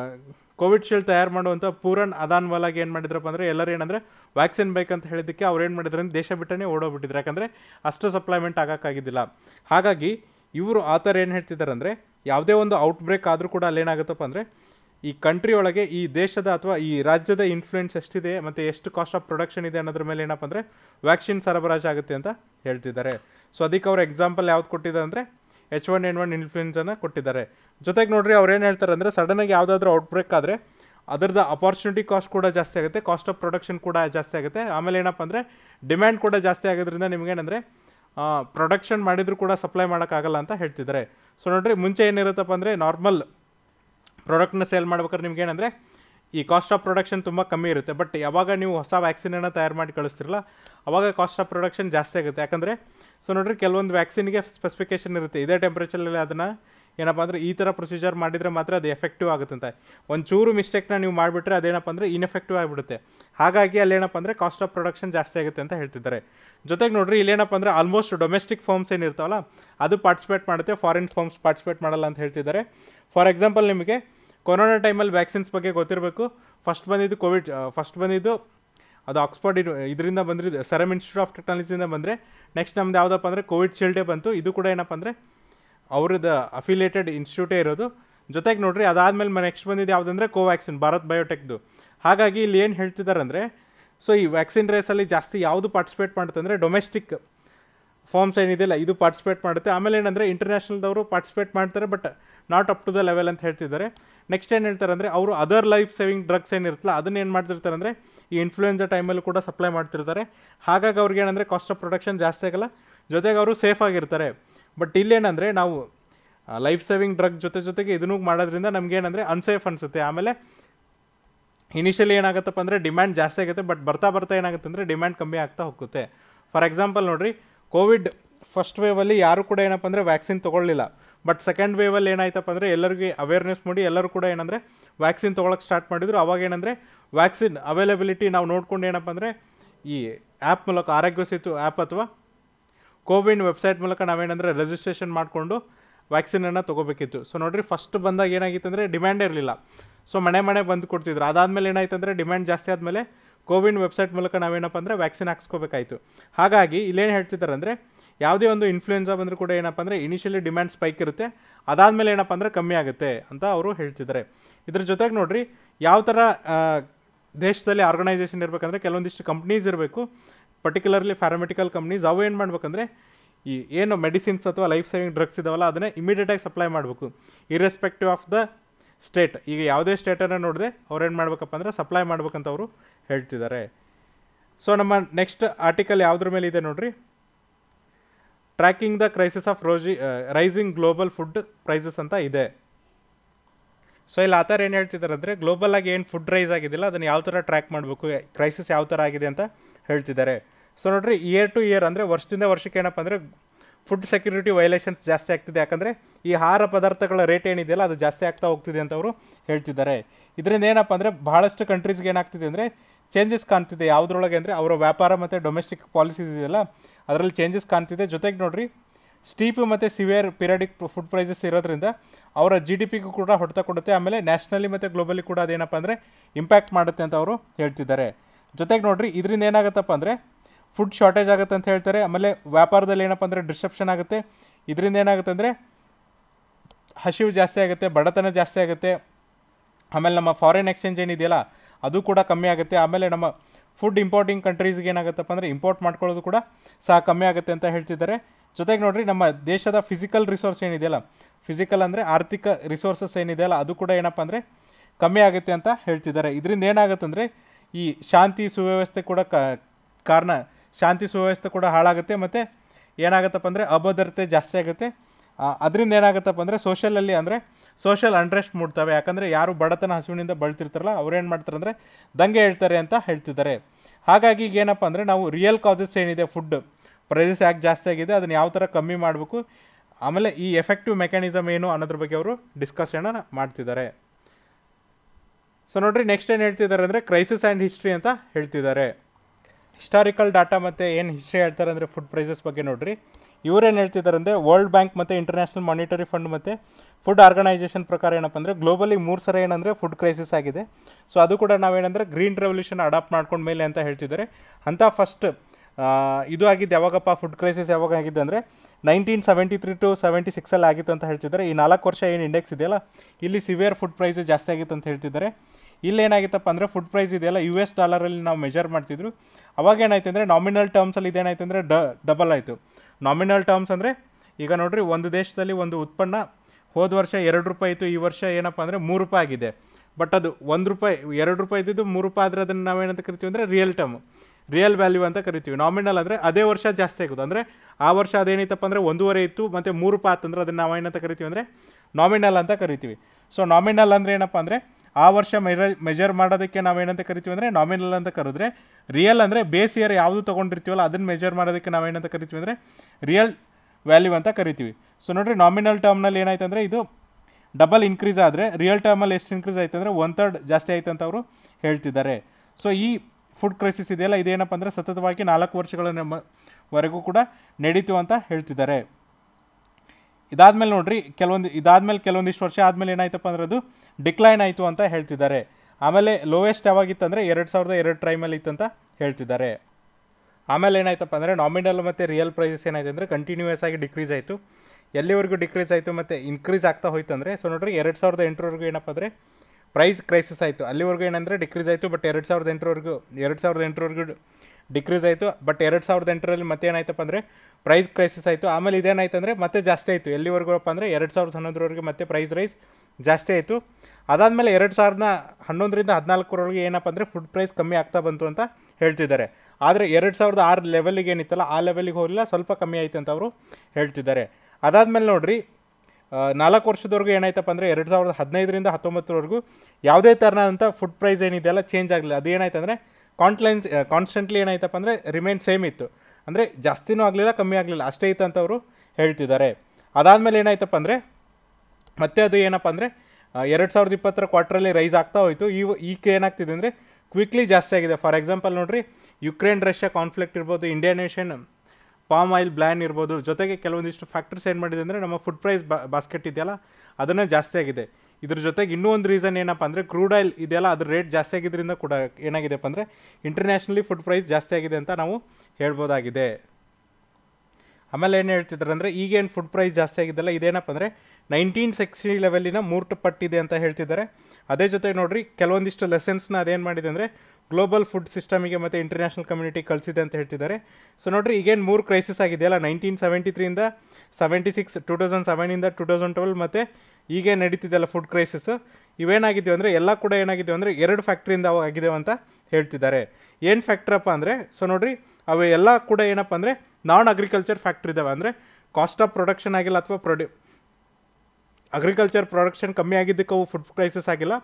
ಕೋವಿಡ್ ಶೀಲ್ಡ್ ತಯಾರು ಮಾಡುವಂಥ ಪೂರನ್ ಅದಾನ್ ವಾಲಾಗಿ ಏನು ಮಾಡಿದ್ರಪ್ಪ ಅಂದರೆ ಎಲ್ಲರೂ ಏನಂದರೆ ವ್ಯಾಕ್ಸಿನ್ ಬೇಕಂತ ಹೇಳಿದ್ದಕ್ಕೆ ಅವ್ರು ಏನು ಮಾಡಿದ್ರು ಅಂದ್ರೆ ದೇಶ ಬಿಟ್ಟನೇ ಓಡೋಗ್ಬಿಟ್ಟಿದ್ರು ಯಾಕಂದರೆ ಅಷ್ಟು ಸಪ್ಲೈಮೆಂಟ್ ಆಗೋಕ್ಕಾಗಿದ್ದಿಲ್ಲ ಹಾಗಾಗಿ ಇವರು ಆ ಥರ ಏನು ಹೇಳ್ತಿದ್ದಾರೆ ಅಂದರೆ ಯಾವುದೇ ಒಂದು ಔಟ್ಬ್ರೇಕ್ ಆದರೂ ಕೂಡ ಅಲ್ಲೇನಾಗುತ್ತಪ್ಪ ಅಂದರೆ ಈ ಕಂಟ್ರಿ ಒಳಗೆ ಈ ದೇಶದ ಅಥವಾ ಈ ರಾಜ್ಯದ ಇನ್ಫ್ಲುಯೆನ್ಸ್ ಎಷ್ಟಿದೆ ಮತ್ತು ಎಷ್ಟು ಕಾಸ್ಟ್ ಆಫ್ ಪ್ರೊಡಕ್ಷನ್ ಇದೆ ಅನ್ನೋದ್ರ ಮೇಲೆ ಏನಪ್ಪ ಅಂದರೆ ವ್ಯಾಕ್ಸಿನ್ ಸರಬರಾಜು ಆಗುತ್ತೆ ಅಂತ ಹೇಳ್ತಿದ್ದಾರೆ ಸೊ ಅದಕ್ಕೆ ಅವ್ರ ಎಕ್ಸಾಂಪಲ್ ಯಾವ್ದು ಕೊಟ್ಟಿದ್ದಾರೆ ಅಂದರೆ ಎಚ್ ಒನ್ ಎನ್ ಒನ್ ಇನ್ಫ್ಲುಯೆನ್ಸನ್ನು ಕೊಟ್ಟಿದ್ದಾರೆ ಜೊತೆಗೆ ನೋಡ್ರಿ ಅವ್ರು ಏನು ಹೇಳ್ತಾರೆ ಅಂದರೆ ಸಡನ್ನಾಗಿ ಯಾವುದಾದ್ರೂ ಔಟ್ಬ್ರೇಕ್ ಆದರೆ ಅದರದ್ದು ಅಪಾರ್ಚುನಿಟಿ ಕಾಸ್ಟ್ ಕೂಡ ಜಾಸ್ತಿ ಆಗುತ್ತೆ ಕಾಸ್ಟ್ ಆಫ್ ಪ್ರೊಡಕ್ಷನ್ ಕೂಡ ಜಾಸ್ತಿ ಆಗುತ್ತೆ ಆಮೇಲೆ ಏನಪ್ಪ ಅಂದರೆ ಡಿಮ್ಯಾಂಡ್ ಕೂಡ ಜಾಸ್ತಿ ಆಗೋದ್ರಿಂದ ನಿಮಗೇನಂದರೆ ಪ್ರೊಡಕ್ಷನ್ ಮಾಡಿದರೂ ಕೂಡ ಸಪ್ಲೈ ಮಾಡೋಕ್ಕಾಗಲ್ಲ ಅಂತ ಹೇಳ್ತಿದ್ದಾರೆ ಸೊ ನೋಡ್ರಿ ಮುಂಚೆ ಏನಿರುತ್ತಪ್ಪ ಅಂದರೆ ನಾರ್ಮಲ್ ಪ್ರಾಡಕ್ಟ್ನ ಸೇಲ್ ಮಾಡ್ಬೇಕಾದ್ರೆ ನಿಮ್ಗೆ ಏನಂದರೆ ಈ ಕಾಸ್ಟ್ ಆಫ್ ಪ್ರೊಡಕ್ಷನ್ ತುಂಬ ಕಮ್ಮಿ ಇರುತ್ತೆ ಬಟ್ ಯಾವಾಗ ನೀವು ಹೊಸ ವ್ಯಾಕ್ಸಿನನ್ನು ತಯಾರು ಮಾಡಿ ಕಳಿಸ್ತಿರಲ್ಲ ಅವಾಗ ಕಾಸ್ಟ್ ಆಫ್ ಪ್ರೊಡಕ್ಷನ್ ಜಾಸ್ತಿ ಆಗುತ್ತೆ ಯಾಕಂದರೆ ಸೊ ನೋಡ್ರಿ ಕೆಲವೊಂದು ವ್ಯಾಕ್ಸಿನ್ಗೆ ಸ್ಪೆಸಿಫಿಕೇಶನ್ ಇರುತ್ತೆ ಇದೇ ಟೆಂಪ್ರೇಚರಲ್ಲಿ ಅದನ್ನು ಏನಪ್ಪ ಅಂದರೆ ಈ ಥರ ಪ್ರೊಸೀಜರ್ ಮಾಡಿದರೆ ಮಾತ್ರ ಅದು ಎಫೆಕ್ಟಿವ್ ಆಗುತ್ತಂತೆ ಒಂದು ಚೂರು ಮಿಸ್ಟೇಕ್ನ ನೀವು ಮಾಡಿಬಿಟ್ರೆ ಅದೇನಪ್ಪ ಅಂದರೆ ಇನ್ಎಫೆಕ್ಟಿವ್ ಆಗಿಬಿಡುತ್ತೆ ಹಾಗಾಗಿ ಅಲ್ಲೇನಪ್ಪ ಅಂದರೆ ಕಾಸ್ಟ್ ಆಫ್ ಪ್ರೊಡಕ್ಷನ್ ಜಾಸ್ತಿ ಆಗುತ್ತೆ ಅಂತ ಹೇಳ್ತಿದ್ದಾರೆ ಜೊತೆಗೆ ನೋಡ್ರಿ ಇಲ್ಲೇನಪ್ಪ ಅಂದರೆ ಆಲ್ಮೋಸ್ಟ್ ಡೊಮೆಸ್ಟಿಕ್ ಫಾರ್ಮ್ಸ್ ಏನಿರ್ತಾವಲ್ಲ ಅದು ಪಾರ್ಟಿಸಿಪೇಟ್ ಮಾಡುತ್ತೆ ಫಾರಿನ್ ಫಾರ್ಮ್ಸ್ ಪಾರ್ಟಿಸಿಪೇಟ್ ಮಾಡಲ್ಲ ಅಂತ ಹೇಳ್ತಿದ್ದಾರೆ ಫಾರ್ ಎಕ್ಸಾಂಪಲ್ ನಿಮಗೆ ಕೊರೋನಾ ಟೈಮಲ್ಲಿ ವ್ಯಾಕ್ಸಿನ್ಸ್ ಬಗ್ಗೆ ಗೊತ್ತಿರಬೇಕು ಫಸ್ಟ್ ಬಂದಿದ್ದು ಕೋವಿಡ್ ಫಸ್ಟ್ ಬಂದಿದ್ದು ಅದು ಆಕ್ಸ್ಫರ್ಡ್ ಇದು ಇದರಿಂದ ಬಂದಿದ್ದು ಸೆರಮ್ ಇನ್ಸ್ಟಿಟ್ಯೂಟ್ ಆಫ್ ಟೆಕ್ನಾಲಜಿಯಿಂದ ಬಂದರೆ ನೆಕ್ಸ್ಟ್ ನಮ್ದು ಯಾವುದಪ್ಪ ಅಂದರೆ ಕೋವಿಡ್ ಶೀಲ್ಡೇ ಬಂತು ಇದು ಕೂಡ ಏನಪ್ಪ ಅಂದರೆ ಅವ್ರದ್ದು ಅಫಿಲಿಯೇಟೆಡ್ ಇನ್ಸ್ಟಿಟ್ಯೂಟೇ ಇರೋದು ಜೊತೆಗೆ ನೋಡ್ರಿ ಅದಾದಮೇಲೆ ನೆಕ್ಸ್ಟ್ ಬಂದಿದ್ದು ಯಾವುದಂದ್ರೆ ಕೋವ್ಯಾಕ್ಸಿನ್ ಭಾರತ್ ಬಯೋಟೆಕ್ದು ಹಾಗಾಗಿ ಇಲ್ಲಿ ಏನು ಹೇಳ್ತಿದ್ದಾರೆ ಅಂದರೆ ಸೊ ಈ ವ್ಯಾಕ್ಸಿನ್ ರೇಸಲ್ಲಿ ಜಾಸ್ತಿ ಯಾವುದು ಪಾರ್ಟಿಸಿಪೇಟ್ ಮಾಡುತ್ತೆ ಅಂದರೆ ಡೊಮೆಸ್ಟಿಕ್ ಫಾರ್ಮ್ಸ್ ಏನಿದೆಯಲ್ಲ ಇದು ಪಾರ್ಟಿಸಿಪೇಟ್ ಮಾಡುತ್ತೆ ಆಮೇಲೆ ಏನಂದರೆ ಇಂಟರ್ನ್ಯಾಷನಲ್ದವರು ಪಾರ್ಟಿಸಿಪೇಟ್ ಮಾಡ್ತಾರೆ but not up to the level ಅಂತ ಹೇಳ್ತಿದ್ದಾರೆ ನೆಕ್ಸ್ಟ್ ಏನು ಹೇಳ್ತಾರೆ ಅಂದರೆ ಅವರು ಅದರ್ ಲೈಫ್ ಸೇವಿಂಗ್ ಡ್ರಗ್ಸ್ ಏನಿರುತ್ತಲ್ಲ ಅದನ್ನ ಏನು ಮಾಡ್ತಿರ್ತಾರೆ ಅಂದರೆ ಈ ಇನ್ಫ್ಲೂಯೆನ್ಸಾ ಟೈಮಲ್ಲೂ ಕೂಡ ಸಪ್ಲೈ ಮಾಡ್ತಿರ್ತಾರೆ ಹಾಗಾಗಿ ಅವ್ರಿಗೆ ಏನಂದರೆ ಕಾಸ್ಟ್ ಆಫ್ ಪ್ರೊಡಕ್ಷನ್ ಜಾಸ್ತಿ ಆಗಲ್ಲ ಜೊತೆಗೆ ಅವರು ಸೇಫ್ ಆಗಿರ್ತಾರೆ ಬಟ್ ಇಲ್ಲೇನಂದರೆ ನಾವು ಲೈಫ್ ಸೇವಿಂಗ್ ಡ್ರಗ್ ಜೊತೆ ಜೊತೆಗೆ ಇದನ್ನು ಮಾಡೋದ್ರಿಂದ ನಮಗೇನಂದರೆ ಅನ್ಸೇಫ್ ಅನಿಸುತ್ತೆ ಆಮೇಲೆ ಇನಿಷಿಯಲಿ ಏನಾಗುತ್ತಪ್ಪ ಅಂದರೆ ಡಿಮ್ಯಾಂಡ್ ಜಾಸ್ತಿ ಆಗುತ್ತೆ ಬಟ್ ಬರ್ತಾ ಬರ್ತಾ ಏನಾಗುತ್ತೆ ಅಂದರೆ ಡಿಮ್ಯಾಂಡ್ ಕಮ್ಮಿ ಆಗ್ತಾ ಹೋಗುತ್ತೆ ಫಾರ್ ಎಕ್ಸಾಂಪಲ್ ನೋಡ್ರಿ ಕೋವಿಡ್ ಫಸ್ಟ್ ವೇವಲ್ಲಿ ಯಾರು ಕೂಡ ಏನಪ್ಪ ಅಂದರೆ ವ್ಯಾಕ್ಸಿನ್ ತೊಗೊಳ್ಳಿಲ್ಲ ಬಟ್ ಸೆಕೆಂಡ್ ವೇವಲ್ಲಿ ಏನಾಯ್ತಪ್ಪ ಅಂದರೆ ಎಲ್ಲರಿಗೆ ಅವೇರ್ನೆಸ್ ಮಾಡಿ ಎಲ್ಲರೂ ಕೂಡ ಏನಂದರೆ ವ್ಯಾಕ್ಸಿನ್ ತೊಗೊಳಕ್ಕೆ ಸ್ಟಾರ್ಟ್ ಮಾಡಿದ್ರು ಅವಾಗ ಏನಂದರೆ ವ್ಯಾಕ್ಸಿನ್ ಅವೈಲಬಿಲಿಟಿ ನಾವು ನೋಡ್ಕೊಂಡು ಏನಪ್ಪ ಅಂದರೆ ಈ ಆ್ಯಪ್ ಮೂಲಕ ಆರೋಗ್ಯ ಸೇತು ಆ್ಯಪ್ ಅಥವಾ ಕೋವಿನ್ ವೆಬ್ಸೈಟ್ ಮೂಲಕ ನಾವೇನಂದರೆ ರಿಜಿಸ್ಟ್ರೇಷನ್ ಮಾಡಿಕೊಂಡು ವ್ಯಾಕ್ಸಿನನ್ನು ತೊಗೋಬೇಕಿತ್ತು ಸೊ ನೋಡ್ರಿ ಫಸ್ಟ್ ಬಂದಾಗ ಏನಾಗಿತ್ತು ಅಂದರೆ ಡಿಮ್ಯಾಂಡ್ ಇರಲಿಲ್ಲ ಸೊ ಮನೆ ಮನೆ ಬಂದು ಕೊಡ್ತಿದ್ರು ಅದಾದಮೇಲೆ ಏನಾಯ್ತು ಅಂದರೆ ಡಿಮ್ಯಾಂಡ್ ಜಾಸ್ತಿ ಆದಮೇಲೆ ಕೋವಿನ್ ವೆಬ್ಸೈಟ್ ಮೂಲಕ ನಾವೇನಪ್ಪ ಅಂದರೆ ವ್ಯಾಕ್ಸಿನ್ ಹಾಕ್ಸ್ಕೋಬೇಕಾಯಿತು ಹಾಗಾಗಿ ಇಲ್ಲೇನು ಹೇಳ್ತಿದ್ದಾರೆ ಅಂದರೆ ಯಾವುದೇ ಒಂದು ಇನ್ಫ್ಲೂಯೆನ್ಸಾ ಬಂದರೂ ಕೂಡ ಏನಪ್ಪ ಅಂದರೆ ಇನಿಷಿಯಲಿ ಡಿಮ್ಯಾಂಡ್ ಸ್ಪೈಕ್ ಇರುತ್ತೆ ಅದಾದಮೇಲೆ ಏನಪ್ಪ ಅಂದರೆ ಕಮ್ಮಿ ಆಗುತ್ತೆ ಅಂತ ಅವರು ಹೇಳ್ತಿದ್ದಾರೆ ಇದ್ರ ಜೊತೆಗೆ ನೋಡ್ರಿ ಯಾವ ಥರ ಆ, ದೇಶದಲ್ಲಿ ಆರ್ಗನೈಸೇಷನ್ ಇರಬೇಕಂದ್ರೆ ಕೆಲವೊಂದಿಷ್ಟು ಕಂಪ್ನೀಸ್ ಇರಬೇಕು ಪರ್ಟಿಕ್ಯುಲರ್ಲಿ ಪ್ಯಾರಾಮೆಡಿಕಲ್ ಕಂಪ್ನೀಸ್ ಅವು ಏನು ಮಾಡ್ಬೇಕಂದ್ರೆ ಈ ಏನು ಮೆಡಿಸಿನ್ಸ್ ಅಥವಾ ಲೈಫ್ ಸೇವಿಂಗ್ ಡ್ರಗ್ಸ್ ಇದಾವಲ್ಲ ಅದನ್ನೇ ಇಮಿಡಿಯೇಟಾಗಿ ಸಪ್ಲೈ ಮಾಡಬೇಕು ಇರೆಸ್ಪೆಕ್ಟಿವ್ ಆಫ್ ದ ಸ್ಟೇಟ್ ಈಗ ಯಾವುದೇ ಸ್ಟೇಟನ್ನು ನೋಡಿದೆ ಅವ್ರು ಏನು ಮಾಡ್ಬೇಕಪ್ಪ ಅಂದರೆ ಸಪ್ಲೈ ಮಾಡ್ಬೇಕಂತ ಅವರು ಹೇಳ್ತಿದ್ದಾರೆ ಸೊ ನಮ್ಮ ನೆಕ್ಸ್ಟ್ ಆರ್ಟಿಕಲ್ ಯಾವುದ್ರ ಮೇಲೆ ಇದೆ ನೋಡ್ರಿ tracking the crisis of rosy rising global food prices ಅಂತ ಇದೆ ಸೊ ಇಲ್ಲಿ ಆ ಥರ ಏನು ಹೇಳ್ತಿದ್ದಾರೆ ಅಂದರೆ ಗ್ಲೋಬಲ್ ಆಗಿ ಏನು ಫುಡ್ ರೈಸ್ ಆಗಿದೆಯಲ್ಲ ಅದನ್ನು ಯಾವ ಥರ ಟ್ರ್ಯಾಕ್ ಮಾಡಬೇಕು ಕ್ರೈಸಿಸ್ ಯಾವ ಥರ ಆಗಿದೆ ಅಂತ ಹೇಳ್ತಿದ್ದಾರೆ ಸೊ ನೋಡ್ರಿ ಇಯರ್ ಟು ಇಯರ್ ಅಂದರೆ ವರ್ಷದಿಂದ ವರ್ಷಕ್ಕೆ ಏನಪ್ಪ ಅಂದರೆ ಫುಡ್ ಸೆಕ್ಯೂರಿಟಿ ವೈಲೇಷನ್ಸ್ ಜಾಸ್ತಿ ಆಗ್ತಿದೆ ಯಾಕಂದರೆ ಈ ಆಹಾರ ಪದಾರ್ಥಗಳ ರೇಟ್ ಏನಿದೆಯಲ್ಲ ಅದು ಜಾಸ್ತಿ ಆಗ್ತಾ ಹೋಗ್ತಿದೆ ಅಂತ ಅವರು ಹೇಳ್ತಿದ್ದಾರೆ ಇದರಿಂದ ಏನಪ್ಪ ಅಂದರೆ ಬಹಳಷ್ಟು ಕಂಟ್ರೀಸ್ಗೆ ಏನಾಗ್ತಿದೆ ಅಂದರೆ ಚೇಂಜಸ್ ಕಾಣ್ತಿದೆ ಯಾವುದ್ರೊಳಗೆ ಅಂದರೆ ಅವರ ವ್ಯಾಪಾರ ಮತ್ತು ಡೊಮೆಸ್ಟಿಕ್ ಪಾಲಿಸೀಸ್ ಇದೆಯಲ್ಲ ಅದರಲ್ಲಿ ಚೇಂಜಸ್ ಕಾಣ್ತಿದೆ ಜೊತೆಗೆ ನೋಡ್ರಿ ಸ್ಟೀಪ್ ಮತ್ತು ಸಿವಿಯರ್ ಪಿರಿಯಡಿಕ್ ಫುಡ್ ಪ್ರೈಸಸ್ ಇರೋದ್ರಿಂದ ಅವರ ಜಿ ಡಿ ಪಿಗೂ ಕೂಡ ಹೊಡೆತ ಕೊಡುತ್ತೆ ಆಮೇಲೆ ನ್ಯಾಷನಲಿ ಮತ್ತು ಗ್ಲೋಬಲಿ ಕೂಡ ಅದೇನಪ್ಪ ಅಂದರೆ ಇಂಪ್ಯಾಕ್ಟ್ ಮಾಡುತ್ತೆ ಅಂತ ಅವರು ಹೇಳ್ತಿದ್ದಾರೆ ಜೊತೆಗೆ ನೋಡ್ರಿ ಇದರಿಂದ ಏನಾಗುತ್ತಪ್ಪ ಅಂದರೆ ಫುಡ್ ಶಾರ್ಟೇಜ್ ಆಗುತ್ತೆ ಅಂತ ಹೇಳ್ತಾರೆ ಆಮೇಲೆ ವ್ಯಾಪಾರದಲ್ಲಿ ಏನಪ್ಪ ಅಂದರೆ ಡಿಸ್ಟ್ರಪ್ಷನ್ ಆಗುತ್ತೆ ಇದರಿಂದ ಏನಾಗುತ್ತೆ ಅಂದರೆ ಹಸಿವು ಜಾಸ್ತಿ ಆಗುತ್ತೆ ಬಡತನ ಜಾಸ್ತಿ ಆಗುತ್ತೆ ಆಮೇಲೆ ನಮ್ಮ ಫಾರಿನ್ ಎಕ್ಸ್ಚೇಂಜ್ ಏನಿದೆಯಲ್ಲ ಅದು ಕೂಡ ಕಮ್ಮಿ ಆಗುತ್ತೆ ಆಮೇಲೆ ನಮ್ಮ ಫುಡ್ ಇಂಪೋರ್ಟಿಂಗ್ ಕಂಟ್ರೀಸ್ಗೆ ಏನಾಗುತ್ತಪ್ಪ ಅಂದರೆ ಇಂಪೋರ್ಟ್ ಮಾಡ್ಕೊಳ್ಳೋದು ಕೂಡ ಸಹ ಕಮ್ಮಿ ಆಗುತ್ತೆ ಅಂತ ಹೇಳ್ತಿದ್ದಾರೆ ಜೊತೆಗೆ ನೋಡ್ರಿ ನಮ್ಮ ದೇಶದ ಫಿಸಿಕಲ್ ರಿಸೋರ್ಸ್ ಏನಿದೆಯಲ್ಲ ಫಿಸಿಕಲ್ ಅಂದರೆ ಆರ್ಥಿಕ ರಿಸೋರ್ಸಸ್ ಏನಿದೆಯಲ್ಲ ಅದು ಕೂಡ ಏನಪ್ಪ ಅಂದರೆ ಕಮ್ಮಿ ಆಗುತ್ತೆ ಅಂತ ಹೇಳ್ತಿದ್ದಾರೆ ಇದರಿಂದ ಏನಾಗುತ್ತೆ ಅಂದರೆ ಈ ಶಾಂತಿ ಸುವ್ಯವಸ್ಥೆ ಕೂಡ ಕ- ಕಾರಣ ಶಾಂತಿ ಸುವ್ಯವಸ್ಥೆ ಕೂಡ ಹಾಳಾಗುತ್ತೆ ಮತ್ತು ಏನಾಗುತ್ತಪ್ಪ ಅಂದರೆ ಅಭದ್ರತೆ ಜಾಸ್ತಿ ಆಗುತ್ತೆ ಅದರಿಂದ ಏನಾಗುತ್ತಪ್ಪ ಅಂದರೆ ಸೋಷಲಲ್ಲಿ ಅಂದರೆ ಸೋಷಲ್ ಅಂಡ್ರೆಸ್ಟ್ ಮೂಡ್ತವೆ ಯಾಕಂದರೆ ಯಾರು ಬಡತನ ಹಸುವಿನಿಂದ ಬಳಲ್ತಿರ್ತಾರಲ್ಲ ಅವ್ರು ಏನು ಮಾಡ್ತಾರೆ ಅಂದರೆ ದಂಗೆ ಹೇಳ್ತಾರೆ ಅಂತ ಹೇಳ್ತಿದ್ದಾರೆ ಹಾಗಾಗಿ ಈಗ ಏನಪ್ಪ ಅಂದರೆ ನಾವು ರಿಯಲ್ ಕಾಸಸ್ ಏನಿದೆ ಫುಡ್ ಪ್ರೈಸಸ್ ಯಾಕೆ ಜಾಸ್ತಿ ಆಗಿದೆ ಅದನ್ನು ಯಾವ ಥರ ಕಮ್ಮಿ ಮಾಡಬೇಕು ಆಮೇಲೆ ಈ ಎಫೆಕ್ಟಿವ್ ಮೆಕ್ಯಾನಿಸಮ್ ಏನು ಅನ್ನೋದ್ರ ಬಗ್ಗೆ ಅವರು ಡಿಸ್ಕಷನ್ ಮಾಡ್ತಿದ್ದಾರೆ ಸೊ ನೋಡ್ರಿ ನೆಕ್ಸ್ಟ್ ಏನು ಹೇಳ್ತಿದ್ದಾರೆ ಅಂದರೆ ಕ್ರೈಸಿಸ್ ಆ್ಯಂಡ್ ಹಿಸ್ಟ್ರಿ ಅಂತ ಹೇಳ್ತಿದ್ದಾರೆ ಹಿಸ್ಟಾರಿಕಲ್ ಡಾಟಾ ಮತ್ತು ಏನು ಹಿಸ್ಟ್ರಿ ಹೇಳ್ತಾರೆ ಅಂದರೆ ಫುಡ್ ಪ್ರೈಸಸ್ ಬಗ್ಗೆ ನೋಡ್ರಿ ಇವ್ರೇನು ಹೇಳ್ತಿದ್ದಾರೆ ಅಂದರೆ ವರ್ಲ್ಡ್ ಬ್ಯಾಂಕ್ ಮತ್ತು ಇಂಟರ್ನ್ಯಾಷನಲ್ ಮಾನಿಟರಿ ಫಂಡ್ ಮತ್ತು ಫುಡ್ ಆರ್ಗನೈಸೇಷನ್ ಪ್ರಕಾರ ಏನಪ್ಪ ಅಂದರೆ ಗ್ಲೋಬಲಿ ಮೂರು ಸಲ ಏನಂದರೆ ಫುಡ್ ಕ್ರೈಸಿಸ್ ಆಗಿದೆ ಸೊ ಅದು ಕೂಡ ನಾವೇನಂದರೆ ಗ್ರೀನ್ ರೆವಲ್ಯೂಷನ್ ಅಡಾಪ್ಟ್ ಮಾಡ್ಕೊಂಡ ಮೇಲೆ ಅಂತ ಹೇಳ್ತಿದ್ದಾರೆ ಅಂತ ಫಸ್ಟ್ ಇದು ಆಗಿದ್ದು ಯಾವಾಗಪ್ಪ ಫುಡ್ ಕ್ರೈಸಿಸ್ ಯಾವಾಗ ಆಗಿದೆ ಅಂದರೆ nineteen seventy three to seventy ಸಿಕ್ಸಲ್ಲಿ ಆಗಿತ್ತು ಅಂತ ಹೇಳ್ತಿದ್ದಾರೆ ಈ ನಾಲ್ಕು ವರ್ಷ ಏನು ಇಂಡೆಕ್ಸ್ ಇದೆಯಲ್ಲ ಇಲ್ಲಿ ಸಿವಿಯರ್ ಫುಡ್ ಪ್ರೈಸ್ ಜಾಸ್ತಿ ಆಗಿತ್ತು ಅಂತ ಹೇಳ್ತಿದ್ದಾರೆ ಇಲ್ಲಿ ಏನಾಗಿತ್ತಪ್ಪ ಅಂದರೆ ಫುಡ್ ಪ್ರೈಸ್ ಇದೆಯಲ್ಲ ಯು ಎಸ್ ಡಾಲರಲ್ಲಿ ನಾವು ಮೆಜರ್ ಮಾಡ್ತಿದ್ರು ಅವಾಗ ಏನಾಯ್ತು ಅಂದರೆ ನಾಮಿನಲ್ ಟರ್ಮ್ಸಲ್ಲಿ ಇದೇನಾಯ್ತು ಅಂದರೆ ಡ ಡಬಲ್ ಆಯಿತು ನಾಮಿನಲ್ ಟರ್ಮ್ಸ್ ಅಂದರೆ ಈಗ ನೋಡ್ರಿ ಒಂದು ದೇಶದಲ್ಲಿ ಒಂದು ಉತ್ಪನ್ನ ಹೋದ ವರ್ಷ ಎರಡು ರೂಪಾಯಿ ಇತ್ತು ಈ ವರ್ಷ ಏನಪ್ಪ ಅಂದರೆ ಮೂರು ರೂಪಾಯಿ ಆಗಿದೆ ಬಟ್ ಅದು ಒಂದು ರೂಪಾಯಿ ಎರಡು ರೂಪಾಯಿ ಇದ್ದಿದ್ದು ಮೂರು ರೂಪಾಯಿ ಆದರೆ ಅದನ್ನು ನಾವೇನಂತ ಕರಿತೀವಿ ಅಂದರೆ ರಿಯಲ್ ಟರ್ಮ್ ರಿಯಲ್ ವ್ಯಾಲ್ಯೂ ಅಂತ ಕರಿತೀವಿ ನಾಮಿನಲ್ ಅಂದರೆ ಅದೇ ವರ್ಷ ಜಾಸ್ತಿ ಆಗೋದು ಅಂದರೆ ಆ ವರ್ಷ ಅದೇನೈತಪ್ಪ ಅಂದರೆ ಒಂದೂವರೆ ಇತ್ತು ಮತ್ತು ಮೂರು ರೂಪಾಯಿ ಆತಂದ್ರೆ ಅದನ್ನು ನಾವು ಏನಂತ ಕರಿತೀವಿ ಅಂದರೆ ನಾಮಿನಲ್ ಅಂತ ಕರಿತೀವಿ ಸೊ ನಾಮಿನಲ್ ಅಂದರೆ ಏನಪ್ಪ ಅಂದರೆ ಆ ವರ್ಷ ಮೆರ ಮೆಜರ್ ಮಾಡೋದಕ್ಕೆ ನಾವೇನಂತ ಕರಿತೀವಿ ಅಂದರೆ ನಾಮಿನಲ್ ಅಂತ ಕರೆದ್ರೆ ರಿಯಲ್ ಅಂದರೆ ಬೇಸ್ ಇಯರ್ ಯಾವುದು ತೊಗೊಂಡಿರ್ತೀವಲ್ಲ ಅದನ್ನು ಮೆಜರ್ ಮಾಡೋದಕ್ಕೆ ನಾವೇನಂತ ಕರಿತೀವಿ ಅಂದರೆ ರಿಯಲ್ ವ್ಯಾಲ್ಯೂ ಅಂತ ಕರಿತೀವಿ ಸೊ ನೋಡಿರಿ ನಾಮಿನಲ್ ಟರ್ಮ್ನಲ್ಲಿ ಏನಾಯ್ತು ಅಂದರೆ ಇದು ಡಬಲ್ ಇನ್ಕ್ರೀಸ್ ಆದರೆ ರಿಯಲ್ ಟರ್ಮಲ್ಲಿ ಎಷ್ಟು ಇನ್ಕ್ರೀಸ್ ಆಯ್ತು ಅಂದರೆ ಒನ್ ತರ್ಡ್ ಜಾಸ್ತಿ ಆಯ್ತು ಅಂತ ಅವರು ಹೇಳ್ತಿದ್ದಾರೆ ಸೊ ಈ ಫುಡ್ ಕ್ರೈಸಿಸ್ ಇದೆಯಲ್ಲ ಇದೇನಪ್ಪ ಅಂದರೆ ಸತತವಾಗಿ ನಾಲ್ಕು ವರ್ಷಗಳ ನಮ್ಮ- ವರೆಗೂ ಕೂಡ ನಡೀತು ಅಂತ ಹೇಳ್ತಿದ್ದಾರೆ ಇದಾದ್ಮೇಲೆ ನೋಡ್ರಿ ಕೆಲವೊಂದು ಇದಾದ್ಮೇಲೆ ಕೆಲವೊಂದಿಷ್ಟು ವರ್ಷ ಆದಮೇಲೆ ಏನಾಯ್ತಪ್ಪ ಅಂದ್ರೆ ಅದು ಡಿಕ್ಲೈನ್ ಆಯಿತು ಅಂತ ಹೇಳ್ತಿದ್ದಾರೆ ಆಮೇಲೆ ಲೋವೆಸ್ಟ್ ಯಾವಾಗಿತ್ತು ಅಂದರೆ ಎರಡು ಸಾವಿರದ ಎರಡು ಟ್ರೈಮಲ್ಲಿ ಇತ್ತು ಅಂತ ಹೇಳ್ತಿದ್ದಾರೆ ಆಮೇಲೆ ಏನಾಯ್ತಪ್ಪ ಅಂದರೆ ನಾಮಿನಲ್ ಮತ್ತು ರಿಯಲ್ ಪ್ರೈಸಸ್ ಏನಾಯ್ತು ಅಂದರೆ ಕಂಟಿನ್ಯೂಯಸ್ ಆಗಿ ಡಿಕ್ರೀಸ್ ಆಯಿತು ಎಲ್ಲಿವರೆಗೂ ಡಿಕ್ರೀಸ್ ಆಯಿತು ಮತ್ತು ಇನ್ಕ್ರೀಸ್ ಆಗ್ತಾ ಹೋಯ್ತು ಅಂದರೆ ಸೊ ನೋಡ್ರಿ ಎರಡು ಸಾವಿರದ ಎಂಟರವರೆಗೂ ಏನಪ್ಪ ಅಂದರೆ ಪ್ರೈಸ್ ಕ್ರೈಸಿಸ್ ಆಯಿತು ಅಲ್ಲಿವರೆಗೂ ಏನಂದರೆ ಡಿಕ್ರೀಸ್ ಆಯಿತು ಬಟ್ ಎರಡು ಸಾವಿರದ ಎಂಟರವರೆಗೂ ಎರಡು ಸಾವಿರದ ಎಂಟರವರೆಗೂ ಡಿಕ್ರೀಸ್ ಆಯಿತು ಬಟ್ ಎರಡು ಸಾವಿರದ ಎಂಟರಲ್ಲಿ ಮತ್ತೆ ಏನಾಯ್ತಪ್ಪ ಅಂದರೆ ಪ್ರೈಸ್ ಕ್ರೈಸಿಸ್ ಆಯಿತು ಆಮೇಲೆ ಇದೇನಾಯ್ತು ಅಂದರೆ ಮತ್ತೆ ಜಾಸ್ತಿ ಆಯಿತು ಎಲ್ಲಿವರೆಗೂ ಅಪ್ಪ ಅಂದರೆ ಎರಡು ಸಾವಿರದ ಹನ್ನೊಂದರವರೆಗೆ ಮತ್ತೆ ಪ್ರೈಸ್ ರೈಸ್ ಜಾಸ್ತಿ ಆಯಿತು ಅದಾದಮೇಲೆ ಎರಡು ಸಾವಿರದ ಹನ್ನೊಂದರಿಂದ ಹದಿನಾಲ್ಕರವರೆಗೆ ಏನಪ್ಪ ಅಂದರೆ ಫುಡ್ ಪ್ರೈಸ್ ಕಮ್ಮಿ ಆಗ್ತಾ ಬಂತು ಅಂತ ಹೇಳ್ತಿದ್ದಾರೆ ಆದರೆ ಎರಡು ಸಾವಿರದ ಆರು ಲೆವೆಲಿಗೆ ಏನಿತ್ತಲ್ಲ ಆ ಲೆವೆಲಿಗೆ ಹೋಗಲಿಲ್ಲ ಸ್ವಲ್ಪ ಕಮ್ಮಿ ಆಯ್ತು ಅಂತ ಅವರು ಹೇಳ್ತಿದ್ದಾರೆ ಅದಾದಮೇಲೆ ನೋಡ್ರಿ ಆ, ನಾಲ್ಕು ವರ್ಷದವರೆಗೂ ಏನಾಯ್ತಪ್ಪ ಅಂದರೆ ಎರಡು ಸಾವಿರದ ಹದಿನೈದರಿಂದ ಹತ್ತೊಂಬತ್ತರವರೆಗೂ ಯಾವುದೇ ಥರನಾದಂಥ ಫುಡ್ ಪ್ರೈಸ್ ಏನಿದೆಯಲ್ಲ ಚೇಂಜ್ ಆಗಲಿಲ್ಲ ಅದೇನಾಯ್ತು ಅಂದರೆ ಕಾನ್ಸ್ಟೆನ್ಸ್ ಕಾನ್ಸ್ಟೆಂಟ್ಲಿ ಏನಾಯ್ತಪ್ಪ ಅಂದರೆ ರಿಮೈನ್ ಸೇಮ್ ಇತ್ತು ಅಂದರೆ ಜಾಸ್ತಿನೂ ಆಗಲಿಲ್ಲ ಕಮ್ಮಿ ಆಗಲಿಲ್ಲ ಅಷ್ಟೇ ಇತ್ತು ಅಂತ ಅವರು ಹೇಳ್ತಿದ್ದಾರೆ ಅದಾದಮೇಲೆ ಏನಾಯ್ತಪ್ಪ ಅಂದರೆ ಮತ್ತೆ ಅದು ಏನಪ್ಪ ಅಂದರೆ ಎರಡು ಸಾವಿರದ ಇಪ್ಪತ್ತರ ಕ್ವಾರ್ಟ್ರಲ್ಲಿ ರೈಸ್ ಆಗ್ತಾ ಹೋಯಿತು ಈ ಈಗ ಏನಾಗ್ತಿದೆ ಅಂದರೆ ಕ್ವಿಕ್ಲಿ ಜಾಸ್ತಿ ಆಗಿದೆ ಫಾರ್ ಎಕ್ಸಾಂಪಲ್ ನೋಡ್ರಿ ಯುಕ್ರೇನ್ ರಷ್ಯಾ ಕಾನ್ಫ್ಲಿಕ್ಟ್ ಇರ್ಬೋದು Indian nation palm oil ban ಇರ್ಬೋದು ಜೊತೆಗೆ ಕೆಲವೊಂದಿಷ್ಟು ಫ್ಯಾಕ್ಟರ್ಸ್ ಏನು ಮಾಡಿದೆ ಅಂದರೆ ನಮ್ಮ ಫುಡ್ ಪ್ರೈಸ್ ಬಾಸ್ಕೆಟ್ ಇದೆಯಲ್ಲ ಅದನ್ನು ಜಾಸ್ತಿ ಆಗಿದೆ ಇದ್ರ ಜೊತೆಗೆ ಇನ್ನೂ ಒಂದು ರೀಸನ್ ಏನಪ್ಪ ಅಂದರೆ ಕ್ರೂಡ್ ಆಯಿಲ್ ಇದೆಯಲ್ಲ ಅದ್ರ ರೇಟ್ ಜಾಸ್ತಿ ಆಗಿದ್ದರಿಂದ ಕೂಡ ಏನಾಗಿದೆಪ್ಪ ಅಂದರೆ ಇಂಟರ್ನ್ಯಾಷನಲಿ ಫುಡ್ ಪ್ರೈಸ್ ಜಾಸ್ತಿ ಆಗಿದೆ ಅಂತ ನಾವು ಹೇಳ್ಬೋದಾಗಿದೆ ಆಮೇಲೆ ಏನು ಹೇಳ್ತಿದ್ದಾರೆ ಅಂದರೆ ಈಗೇನು ಫುಡ್ ಪ್ರೈಸ್ ಜಾಸ್ತಿ ಆಗಿದ್ದಲ್ಲ ಇದೇನಪ್ಪ ಅಂದರೆ ನೈನ್ಟೀನ್ ಸಿಕ್ಸ್ಟಿ ಲೆವೆಲಿನ ಮೂರ್ಟು ಪಟ್ಟಿದೆ ಅಂತ ಹೇಳ್ತಿದ್ದಾರೆ ಅದೇ ಜೊತೆ ನೋಡ್ರಿ ಕೆಲವೊಂದಿಷ್ಟು ಲೆಸನ್ಸ್ನ ಅದೇನು ಮಾಡಿದೆ ಅಂದರೆ ಗ್ಲೋಬಲ್ ಫುಡ್ ಸಿಸ್ಟಮಿಗೆ ಮತ್ತು ಇಂಟರ್ನ್ಯಾಷನಲ್ ಕಮ್ಯುನಿಟಿ ಕಳಿಸಿದೆ ಅಂತ ಹೇಳ್ತಿದ್ದಾರೆ ಸೊ ನೋಡ್ರಿ ಈಗೇನು ಮೂರು ಕ್ರೈಸಿಸ್ ಆಗಿದೆಯಲ್ಲ ನೈನ್ಟೀನ್ ಸೆವೆಂಟಿ ತ್ರೀಯಿಂದ ಸೆವೆಂಟಿ ಸಿಕ್ಸ್ ಟೂ ತೌಸಂಡ್ ಸೆವೆನಿಂದ ಟೂ ತೌಸಂಡ್ ಟ್ವೆಲ್ ಮತ್ತು ಈಗೇ ನಡೀತಿದೆಯಲ್ಲ ಫುಡ್ ಕ್ರೈಸಿಸ್ ಇವೇನಾಗಿದ್ವಿ ಅಂದರೆ ಎಲ್ಲ ಕೂಡ ಏನಾಗಿದ್ವಿ ಅಂದರೆ ಎರಡು ಫ್ಯಾಕ್ಟ್ರಿಯಿಂದ ಅವು ಆಗಿದ್ದೇವೆ ಅಂತ ಹೇಳ್ತಿದ್ದಾರೆ ಏನು ಫ್ಯಾಕ್ಟ್ರಪ್ಪ ಅಂದರೆ ಸೊ ನೋಡ್ರಿ ಅವು ಎಲ್ಲ ಕೂಡ ಏನಪ್ಪ ಅಂದರೆ ನಾನ್ ಅಗ್ರಿಕಲ್ಚರ್ ಫ್ಯಾಕ್ಟ್ರಿ ಇದಾವೆ ಅಂದರೆ ಕಾಸ್ಟ್ ಆಫ್ ಪ್ರೊಡಕ್ಷನ್ ಆಗಿಲ್ಲ ಅಥವಾ ಪ್ರೊಡ್ಯೂ ಅಗ್ರಿಕಲ್ಚರ್ ಪ್ರೊಡಕ್ಷನ್ ಕಮ್ಮಿ ಆಗಿದ್ದಕ್ಕೆ ಅವು ಫುಡ್ ಕ್ರೈಸಿಸ್ ಆಗಿಲ್ಲ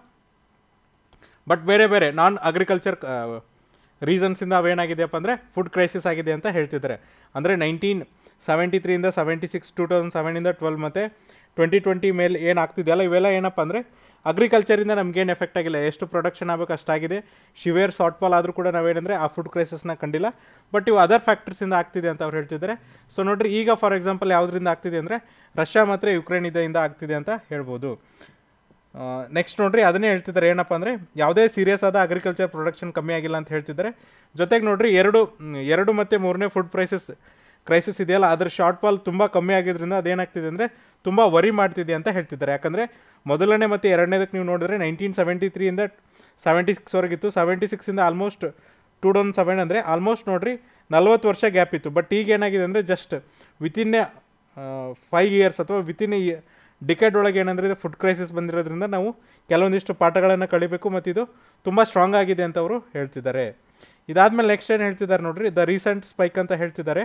ಬಟ್ ಬೇರೆ ಬೇರೆ ನಾನ್ ಅಗ್ರಿಕಲ್ಚರ್ ರೀಸನ್ಸಿಂದ ಅವೇನಾಗಿದೆಯಪ್ಪ ಅಂದರೆ ಫುಡ್ ಕ್ರೈಸಿಸ್ ಆಗಿದೆ ಅಂತ ಹೇಳ್ತಿದ್ದಾರೆ ಅಂದರೆ ನೈನ್ಟೀನ್ ಸೆವೆಂಟಿ ತ್ರೀಯಿಂದ ಸೆವೆಂಟಿ ಸಿಕ್ಸ್ ಟೂ ತೌಸಂಡ್ ಸೆವೆನಿಂದ ಟ್ವೆಲ್ ಮತ್ತು ಟ್ವೆಂಟಿ ಟ್ವೆಂಟಿ ಮೇಲೆ ಏನು ಆಗ್ತಿದೆಯಲ್ಲ ಇವೆಲ್ಲ ಏನಪ್ಪ ಅಂದರೆ ಅಗ್ರಿಕಲ್ಚರಿಂದ ನಮಗೇನು ಎಫೆಕ್ಟ್ ಆಗಿಲ್ಲ ಎಷ್ಟು ಪ್ರೊಡಕ್ಷನ್ ಆಗಬೇಕು ಅಷ್ಟಾಗಿದೆ ಶಿವೇರ್ ಶಾರ್ಟ್ ಫಾಲ್ ಆದರೂ ಕೂಡ ನಾವೇನಂದರೆ ಆ ಫುಡ್ ಕ್ರೈಸಿಸ್ನ ಕಂಡಿಲ್ಲ ಬಟ್ ಇವು ಅದರ್ ಫ್ಯಾಕ್ಟ್ರೀಸಿಂದ ಆಗ್ತಿದೆ ಅಂತ ಅವ್ರು ಹೇಳ್ತಿದ್ದಾರೆ ಸೊ ನೋಡ್ರಿ ಈಗ ಫಾರ್ ಎಕ್ಸಾಂಪಲ್ ಯಾವುದರಿಂದ ಆಗ್ತಿದೆ ಅಂದರೆ ರಷ್ಯಾ ಮತ್ತು ಯುಕ್ರೇನ್ ಇದರಿಂದ ಆಗ್ತಿದೆ ಅಂತ ಹೇಳ್ಬೋದು ನೆಕ್ಸ್ಟ್ ನೋಡ್ರಿ ಅದನ್ನೇ ಹೇಳ್ತಿದ್ದಾರೆ ಏನಪ್ಪ ಅಂದರೆ ಯಾವುದೇ ಸೀರಿಯಸ್ ಆದ ಅಗ್ರಿಕಲ್ಚರ್ ಪ್ರೊಡಕ್ಷನ್ ಕಮ್ಮಿ ಆಗಿಲ್ಲ ಅಂತ ಹೇಳ್ತಿದ್ದಾರೆ ಜೊತೆಗೆ ನೋಡ್ರಿ ಎರಡು ಮ್, ಎರಡು ಮತ್ತು ಮೂರನೇ ಫುಡ್ ಪ್ರೈಸಸ್ ಕ್ರೈಸಿಸ್ ಇದೆಯಲ್ಲ ಅದ್ರ ಶಾರ್ಟ್ ಫಾಲ್ ತುಂಬ ಕಮ್ಮಿ ಆಗಿದ್ರಿಂದ ಅದೇನಾಗ್ತಿದೆ ಅಂದರೆ ತುಂಬ ವರಿ ಮಾಡ್ತಿದೆ ಅಂತ ಹೇಳ್ತಿದ್ದಾರೆ ಯಾಕಂದರೆ ಮೊದಲನೇ ಮತ್ತು ಎರಡನೇದಕ್ಕೆ ನೀವು ನೋಡಿದ್ರೆ ನೈನ್ಟೀನ್ ಸೆವೆಂಟಿ ತ್ರೀಯಿಂದ ಸೆವೆಂಟಿ ಸಿಕ್ಸ್ವರೆಗಿತ್ತು ಸೆವೆಂಟಿ ಸಿಕ್ಸಿಂದ ಆಲ್ಮೋಸ್ಟ್ ಟೂ ತೌಸಂಡ್ ಸೆವೆನ್ ಅಂದರೆ ಆಲ್ಮೋಸ್ಟ್ ನೋಡ್ರಿ ನಲ್ವತ್ತು ವರ್ಷ ಗ್ಯಾಪ್ ಇತ್ತು ಬಟ್ ಈಗ ಏನಾಗಿದೆ ಅಂದರೆ ಜಸ್ಟ್ ವಿತಿನ್ ಫೈವ್ ಇಯರ್ಸ್ ಅಥವಾ ವಿತಿನ್ ಡಿಕೆಡ್ ಒಳಗೆ ಏನಂದರೆ ಇದು ಫುಡ್ ಕ್ರೈಸಿಸ್ ಬಂದಿರೋದ್ರಿಂದ ನಾವು ಕೆಲವೊಂದಿಷ್ಟು ಪಾಠಗಳನ್ನು ಕಳಿಬೇಕು ಮತ್ತು ಇದು ತುಂಬ ಸ್ಟ್ರಾಂಗ್ ಆಗಿದೆ ಅಂತ ಅವರು ಹೇಳ್ತಿದ್ದಾರೆ ಇದಾದ್ಮೇಲೆ ನೆಕ್ಸ್ಟ್ ಏನು ಹೇಳ್ತಿದ್ದಾರೆ ನೋಡ್ರಿ ದ ರೀಸೆಂಟ್ ಸ್ಪೈಕ್ ಅಂತ ಹೇಳ್ತಿದ್ದಾರೆ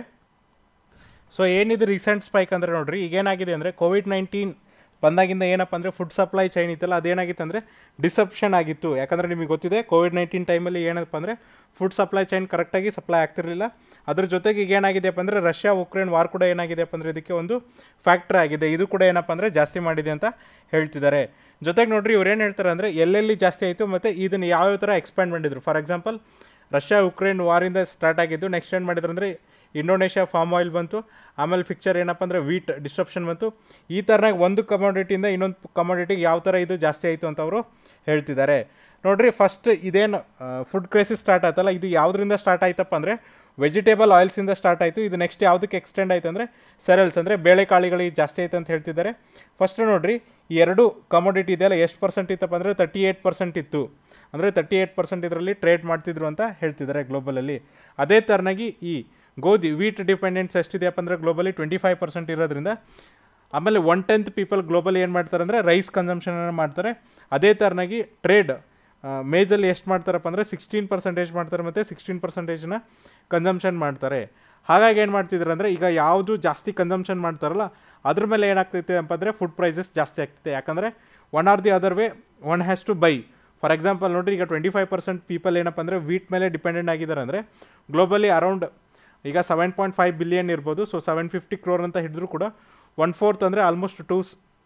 ಸೊ ಏನಿದು ರೀಸೆಂಟ್ ಸ್ಪೈಕ್ ಅಂದರೆ ನೋಡ್ರಿ ಈಗೇನಾಗಿದೆ ಅಂದರೆ ಕೋವಿಡ್ ನೈನ್ಟೀನ್ ಬಂದಾಗಿಂದ ಏನಪ್ಪ ಅಂದರೆ ಫುಡ್ ಸಪ್ಲೈ ಚೈನ್ ಇತ್ತಲ್ಲ ಅದೇನಾಗಿತ್ತು ಅಂದರೆ ಡಿಸಪ್ಷನ್ ಆಗಿತ್ತು ಯಾಕಂದರೆ ನಿಮಗೆ ಗೊತ್ತಿದೆ ಕೋವಿಡ್ ನೈನ್ಟೀನ್ ಟೈಮಲ್ಲಿ ಏನಪ್ಪ ಅಂದರೆ ಫುಡ್ ಸಪ್ಲೈ ಚೈನ್ ಕರೆಕ್ಟಾಗಿ ಸಪ್ಲೈ ಆಗ್ತಿರಲಿಲ್ಲ ಅದ್ರ ಜೊತೆಗೆ ಈಗ ಏನಾಗಿದೆಯಪ್ಪ ಅಂದರೆ ರಷ್ಯಾ ಉಕ್ರೇನ್ ವಾರ್ ಕೂಡ ಏನಾಗಿದೆಯಪ್ಪ ಅಂದರೆ ಇದಕ್ಕೆ ಒಂದು ಫ್ಯಾಕ್ಟ್ರ್ ಆಗಿದೆ ಇದು ಕೂಡ ಏನಪ್ಪ ಅಂದರೆ ಜಾಸ್ತಿ ಮಾಡಿದೆ ಅಂತ ಹೇಳ್ತಿದ್ದಾರೆ ಜೊತೆಗೆ ನೋಡ್ರಿ ಇವ್ರು ಏನು ಹೇಳ್ತಾರೆ ಅಂದರೆ ಎಲ್ಲೆಲ್ಲಿ ಜಾಸ್ತಿ ಆಯಿತು ಮತ್ತು ಇದನ್ನು ಯಾವ್ಯಾವ ಥರ ಎಕ್ಸ್ಪ್ಯಾಂಡ್ ಮಾಡಿದ್ರು ಫಾರ್ ಎಕ್ಸಾಂಪಲ್ ರಷ್ಯಾ ಉಕ್ರೇನ್ ವಾರಿಂದ ಸ್ಟಾರ್ಟ್ ಆಗಿದ್ದು ನೆಕ್ಸ್ಟ್ ಏನು ಮಾಡಿದ್ರು ಅಂದರೆ ಇಂಡೋನೇಷ್ಯಾ ಫಾರ್ಮ್ ಆಯಿಲ್ ಬಂತು ಆಮೇಲೆ ಫಿಕ್ಚರ್ ಏನಪ್ಪ ಅಂದರೆ ವೀಟ್ ಡಿಸ್ಟ್ರಪ್ಷನ್ ಬಂತು ಈ ಥರನಾಗಿ ಒಂದು ಕಮಾಡಿಟಿಯಿಂದ ಇನ್ನೊಂದು ಕಮಾಡಿಟಿಗೆ ಯಾವ ಥರ ಇದು ಜಾಸ್ತಿ ಆಯಿತು ಅಂತ ಅವರು ಹೇಳ್ತಿದ್ದಾರೆ ನೋಡ್ರಿ ಫಸ್ಟ್ ಇದೇನು ಫುಡ್ ಕ್ರೈಸಿಸ್ ಸ್ಟಾರ್ಟ್ ಆಯ್ತಲ್ಲ ಇದು ಯಾವುದರಿಂದ ಸ್ಟಾರ್ಟ್ ಆಯ್ತಪ್ಪ ಅಂದರೆ ವೆಜಿಟೇಬಲ್ ಆಯಿಲ್ಸಿಂದ ಸ್ಟಾರ್ಟ್ ಆಯಿತು ಇದು ನೆಕ್ಸ್ಟ್ ಯಾವುದಕ್ಕೆ ಎಕ್ಸ್ಟೆಂಡ್ ಆಯ್ತು ಅಂದರೆ ಸೆರಲ್ಸ್ ಅಂದರೆ ಬೇಳೆಕಾಳಿಗಳಿಗೆ ಜಾಸ್ತಿ ಆಯ್ತು ಅಂತ ಹೇಳ್ತಿದ್ದಾರೆ ಫಸ್ಟ್ ನೋಡ್ರಿ ಈ ಎರಡು ಕಮೋಡಿಟಿ ಇದೆಯಲ್ಲ ಎಷ್ಟು ಪರ್ಸೆಂಟ್ ಇತ್ತಪ್ಪ ಅಂದರೆ ತರ್ಟಿ ಏಯ್ಟ್ ಪರ್ಸೆಂಟ್ ಇತ್ತು ಅಂದರೆ ತರ್ಟಿ ಏಯ್ಟ್ ಪರ್ಸೆಂಟ್ ಇದರಲ್ಲಿ ಟ್ರೇಡ್ ಮಾಡ್ತಿದ್ರು ಅಂತ ಹೇಳ್ತಿದ್ದಾರೆ ಗ್ಲೋಬಲಲ್ಲಿ ಅದೇ ಥರನಾಗಿ ಈ ಗೋಧಿ ವೀಟ್ ಡಿಪೆಂಡೆನ್ಸ್ ಎಷ್ಟಿದೆಯಪ್ಪ ಅಂದರೆ ಗ್ಲೋಬಲಿ ಟ್ವೆಂಟಿ ಫೈವ್ ಪರ್ಸೆಂಟ್ ಇರೋದ್ರಿಂದ ಆಮೇಲೆ ಒನ್ ಟೆಂತ್ ಪೀಪಲ್ ಗ್ಲೋಬಲಿ ಏನು ಮಾಡ್ತಾರೆ ಅಂದರೆ ರೈಸ್ ಕನ್ಸಂಪ್ಷನನ್ನು ಮಾಡ್ತಾರೆ ಅದೇ ಥರನಾಗಿ ಟ್ರೇಡ್ ಮೇಜಲ್ಲಿ ಎಷ್ಟು ಮಾಡ್ತಾರಪ್ಪ ಅಂದರೆ ಸಿಕ್ಸ್ಟೀನ್ ಪರ್ಸೆಂಟೇಜ್ ಮಾಡ್ತಾರೆ ಮತ್ತು ಸಿಕ್ಸ್ಟೀನ್ ಪರ್ಸೆಂಟೇಜ್ನ ಕನ್ಸಂಪ್ಷನ್ ಮಾಡ್ತಾರೆ ಹಾಗಾಗಿ ಏನು ಮಾಡ್ತಿದ್ದಾರೆ ಅಂದರೆ ಈಗ ಯಾವುದು ಜಾಸ್ತಿ ಕನ್ಸಂಪ್ಷನ್ ಮಾಡ್ತಾರಲ್ಲ ಅದ್ರ ಮೇಲೆ ಏನಾಗ್ತೈತೆ ಅಂತ ಅಂದರೆ ಫುಡ್ ಪ್ರೈಸಸ್ ಜಾಸ್ತಿ ಆಗ್ತೈತೆ ಯಾಕಂದರೆ one or the other way one has to buy for example ನೋಡಿರಿ ಈಗ ಟ್ವೆಂಟಿ ಫೈವ್ ಪರ್ಸೆಂಟ್ ಪೀಪಲ್ ಏನಪ್ಪ ಅಂದರೆ ವೀಟ್ ಮೇಲೆ ಡಿಪೆಂಡೆಂಟ್ ಆಗಿದ್ದಾರೆ ಅಂದರೆ ಗ್ಲೋಬಲಿ ಅರೌಂಡ್ ಈಗ ಸೆವೆನ್ ಪಾಯಿಂಟ್ ಫೈವ್ ಬಿಲಿಯನ್ ಇರ್ಬೋದು ಸೊ ಸೆವೆನ್ ಫಿಫ್ಟಿ ಕ್ರೋರ್ ಅಂತ ಹಿಡಿದ್ರು ಕೂಡ ಒನ್ ಫೋರ್ತ್ ಅಂದರೆ almost two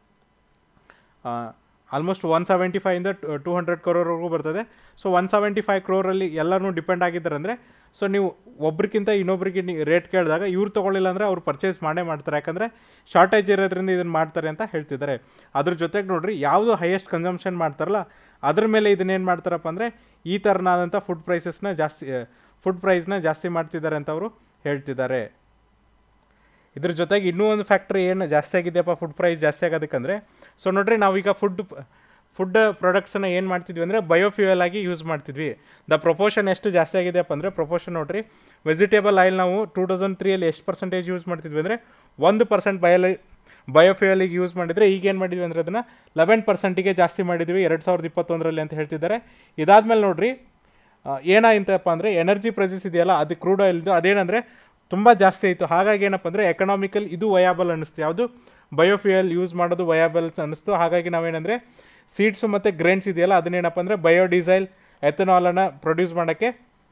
almost one seventy ಫೈವಿಂದ ಟೂ ಹಂಡ್ರೆಡ್ ಕ್ರೋರ್ವರೆಗೂ ಬರ್ತದೆ ಸೊ ಒನ್ ಸೆವೆಂಟಿ ಫೈವ್ ಕ್ರೋರಲ್ಲಿ ಎಲ್ಲನೂ ಡಿಪೆಂಡ್ ಆಗಿದ್ದಾರೆ ಅಂದರೆ ಸೊ ನೀವು ಒಬ್ರಿಗಿಂತ ಇನ್ನೊಬ್ರಿಗೆ ರೇಟ್ ಕೇಳಿದಾಗ ಇವ್ರು ತೊಗೊಳ್ಳಿಲ್ಲ ಅಂದರೆ ಅವ್ರು ಪರ್ಚೇಸ್ ಮಾಡೇ ಮಾಡ್ತಾರೆ ಯಾಕಂದರೆ ಶಾರ್ಟೇಜ್ ಇರೋದ್ರಿಂದ ಇದನ್ನು ಮಾಡ್ತಾರೆ ಅಂತ ಹೇಳ್ತಿದ್ದಾರೆ ಅದ್ರ ಜೊತೆಗೆ ನೋಡ್ರಿ ಯಾವುದು ಹೈಯೆಸ್ಟ್ ಕನ್ಸಂಪ್ಷನ್ ಮಾಡ್ತಾರಲ್ಲ ಅದ್ರ ಮೇಲೆ ಇದನ್ನೇನು ಮಾಡ್ತಾರಪ್ಪ ಅಂದರೆ ಈ ಥರನಾದಂಥ ಫುಡ್ ಪ್ರೈಸಸ್ನ ಜಾಸ್ತಿ ಫುಡ್ ಪ್ರೈಸ್ನ ಜಾಸ್ತಿ ಮಾಡ್ತಿದ್ದಾರೆ ಅಂತ ಅವರು ಹೇಳ್ತಿದ್ದಾರೆ ಇದ್ರ ಜೊತೆಗೆ ಇನ್ನೂ ಒಂದು ಫ್ಯಾಕ್ಟ್ರಿ ಏನು ಜಾಸ್ತಿ ಆಗಿದೆಯಪ್ಪ ಫುಡ್ ಪ್ರೈಸ್ ಜಾಸ್ತಿ ಆಗೋದಕ್ಕಂದ್ರೆ ಸೊ ನೋಡ್ರಿ ನಾವೀಗ ಫುಡ್ ಫುಡ್ ಪ್ರಾಡಕ್ಟ್ಸನ್ನು ಏನು ಮಾಡ್ತಿದ್ವಿ ಅಂದರೆ ಬಯೋಫ್ಯೂಯಲ್ ಆಗಿ ಯೂಸ್ ಮಾಡ್ತಿದ್ವಿ ದ ಪ್ರೊಪೋರ್ಷನ್ ಎಷ್ಟು ಜಾಸ್ತಿ ಆಗಿದೆಯಪ್ಪ ಅಂದರೆ ಪ್ರೊಪೋರ್ಷನ್ ನೋಡ್ರಿ ವೆಜಿಟೇಬಲ್ ಆಯಿಲ್ ನಾವು ಟೂ ತೌಸಂಡ್ ತ್ರೀಯಲ್ಲಿ ಎಷ್ಟು ಪರ್ಸೆಂಟೇಜ್ ಯೂಸ್ ಮಾಡ್ತಿದ್ವಿ ಅಂದರೆ ಒಂದು ಪರ್ಸೆಂಟ್ ಬಯಲಿ ಬಯೋಫ್ಯೂಯಲಿಗೆ ಯೂಸ್ ಮಾಡಿದರೆ ಈಗ ಏನು ಮಾಡಿದ್ವಿ ಅಂದರೆ ಅದನ್ನು ಲೆವೆನ್ ಪರ್ಸೆಂಟಿಗೆ ಜಾಸ್ತಿ ಮಾಡಿದ್ವಿ ಎರಡು ಸಾವಿರದ ಇಪ್ಪತ್ತೊಂದರಲ್ಲಿ ಅಂತ ಹೇಳ್ತಿದ್ದಾರೆ ಇದಾದ್ಮೇಲೆ ನೋಡ್ರಿ ಆ, ಏನಾಯ್ತಪ್ಪ ಅಂದರೆ ಎನರ್ಜಿ ಪ್ರೈಸಸ್ ಇದೆಯಲ್ಲ ಅದು ಕ್ರೂಡ್ ಆಯಿಲ್ದು ಅದೇನಂದರೆ ತುಂಬ ಜಾಸ್ತಿ ಆಯಿತು ಹಾಗಾಗಿ ಏನಪ್ಪ ಅಂದರೆ ಎಕನಾಮಿಕಲ್ ಇದು ವಯಾಬಲ್ ಅನ್ನಿಸ್ತು ಯಾವುದು ಬಯೋಫ್ಯೂಯಲ್ ಯೂಸ್ ಮಾಡೋದು ವಯಾಬಲ್ಸ್ ಅನ್ನಿಸ್ತು ಹಾಗಾಗಿ ನಾವೇನಂದರೆ ಸೀಡ್ಸು ಮತ್ತು ಗ್ರೇನ್ಸ್ ಇದೆಯಲ್ಲ ಅದನ್ನೇನಪ್ಪ ಅಂದರೆ ಬಯೋಡೀಸೈಲ್ ಎಥನಾಲನ್ನು ಪ್ರೊಡ್ಯೂಸ್ ಮಾಡೋಕ್ಕೆ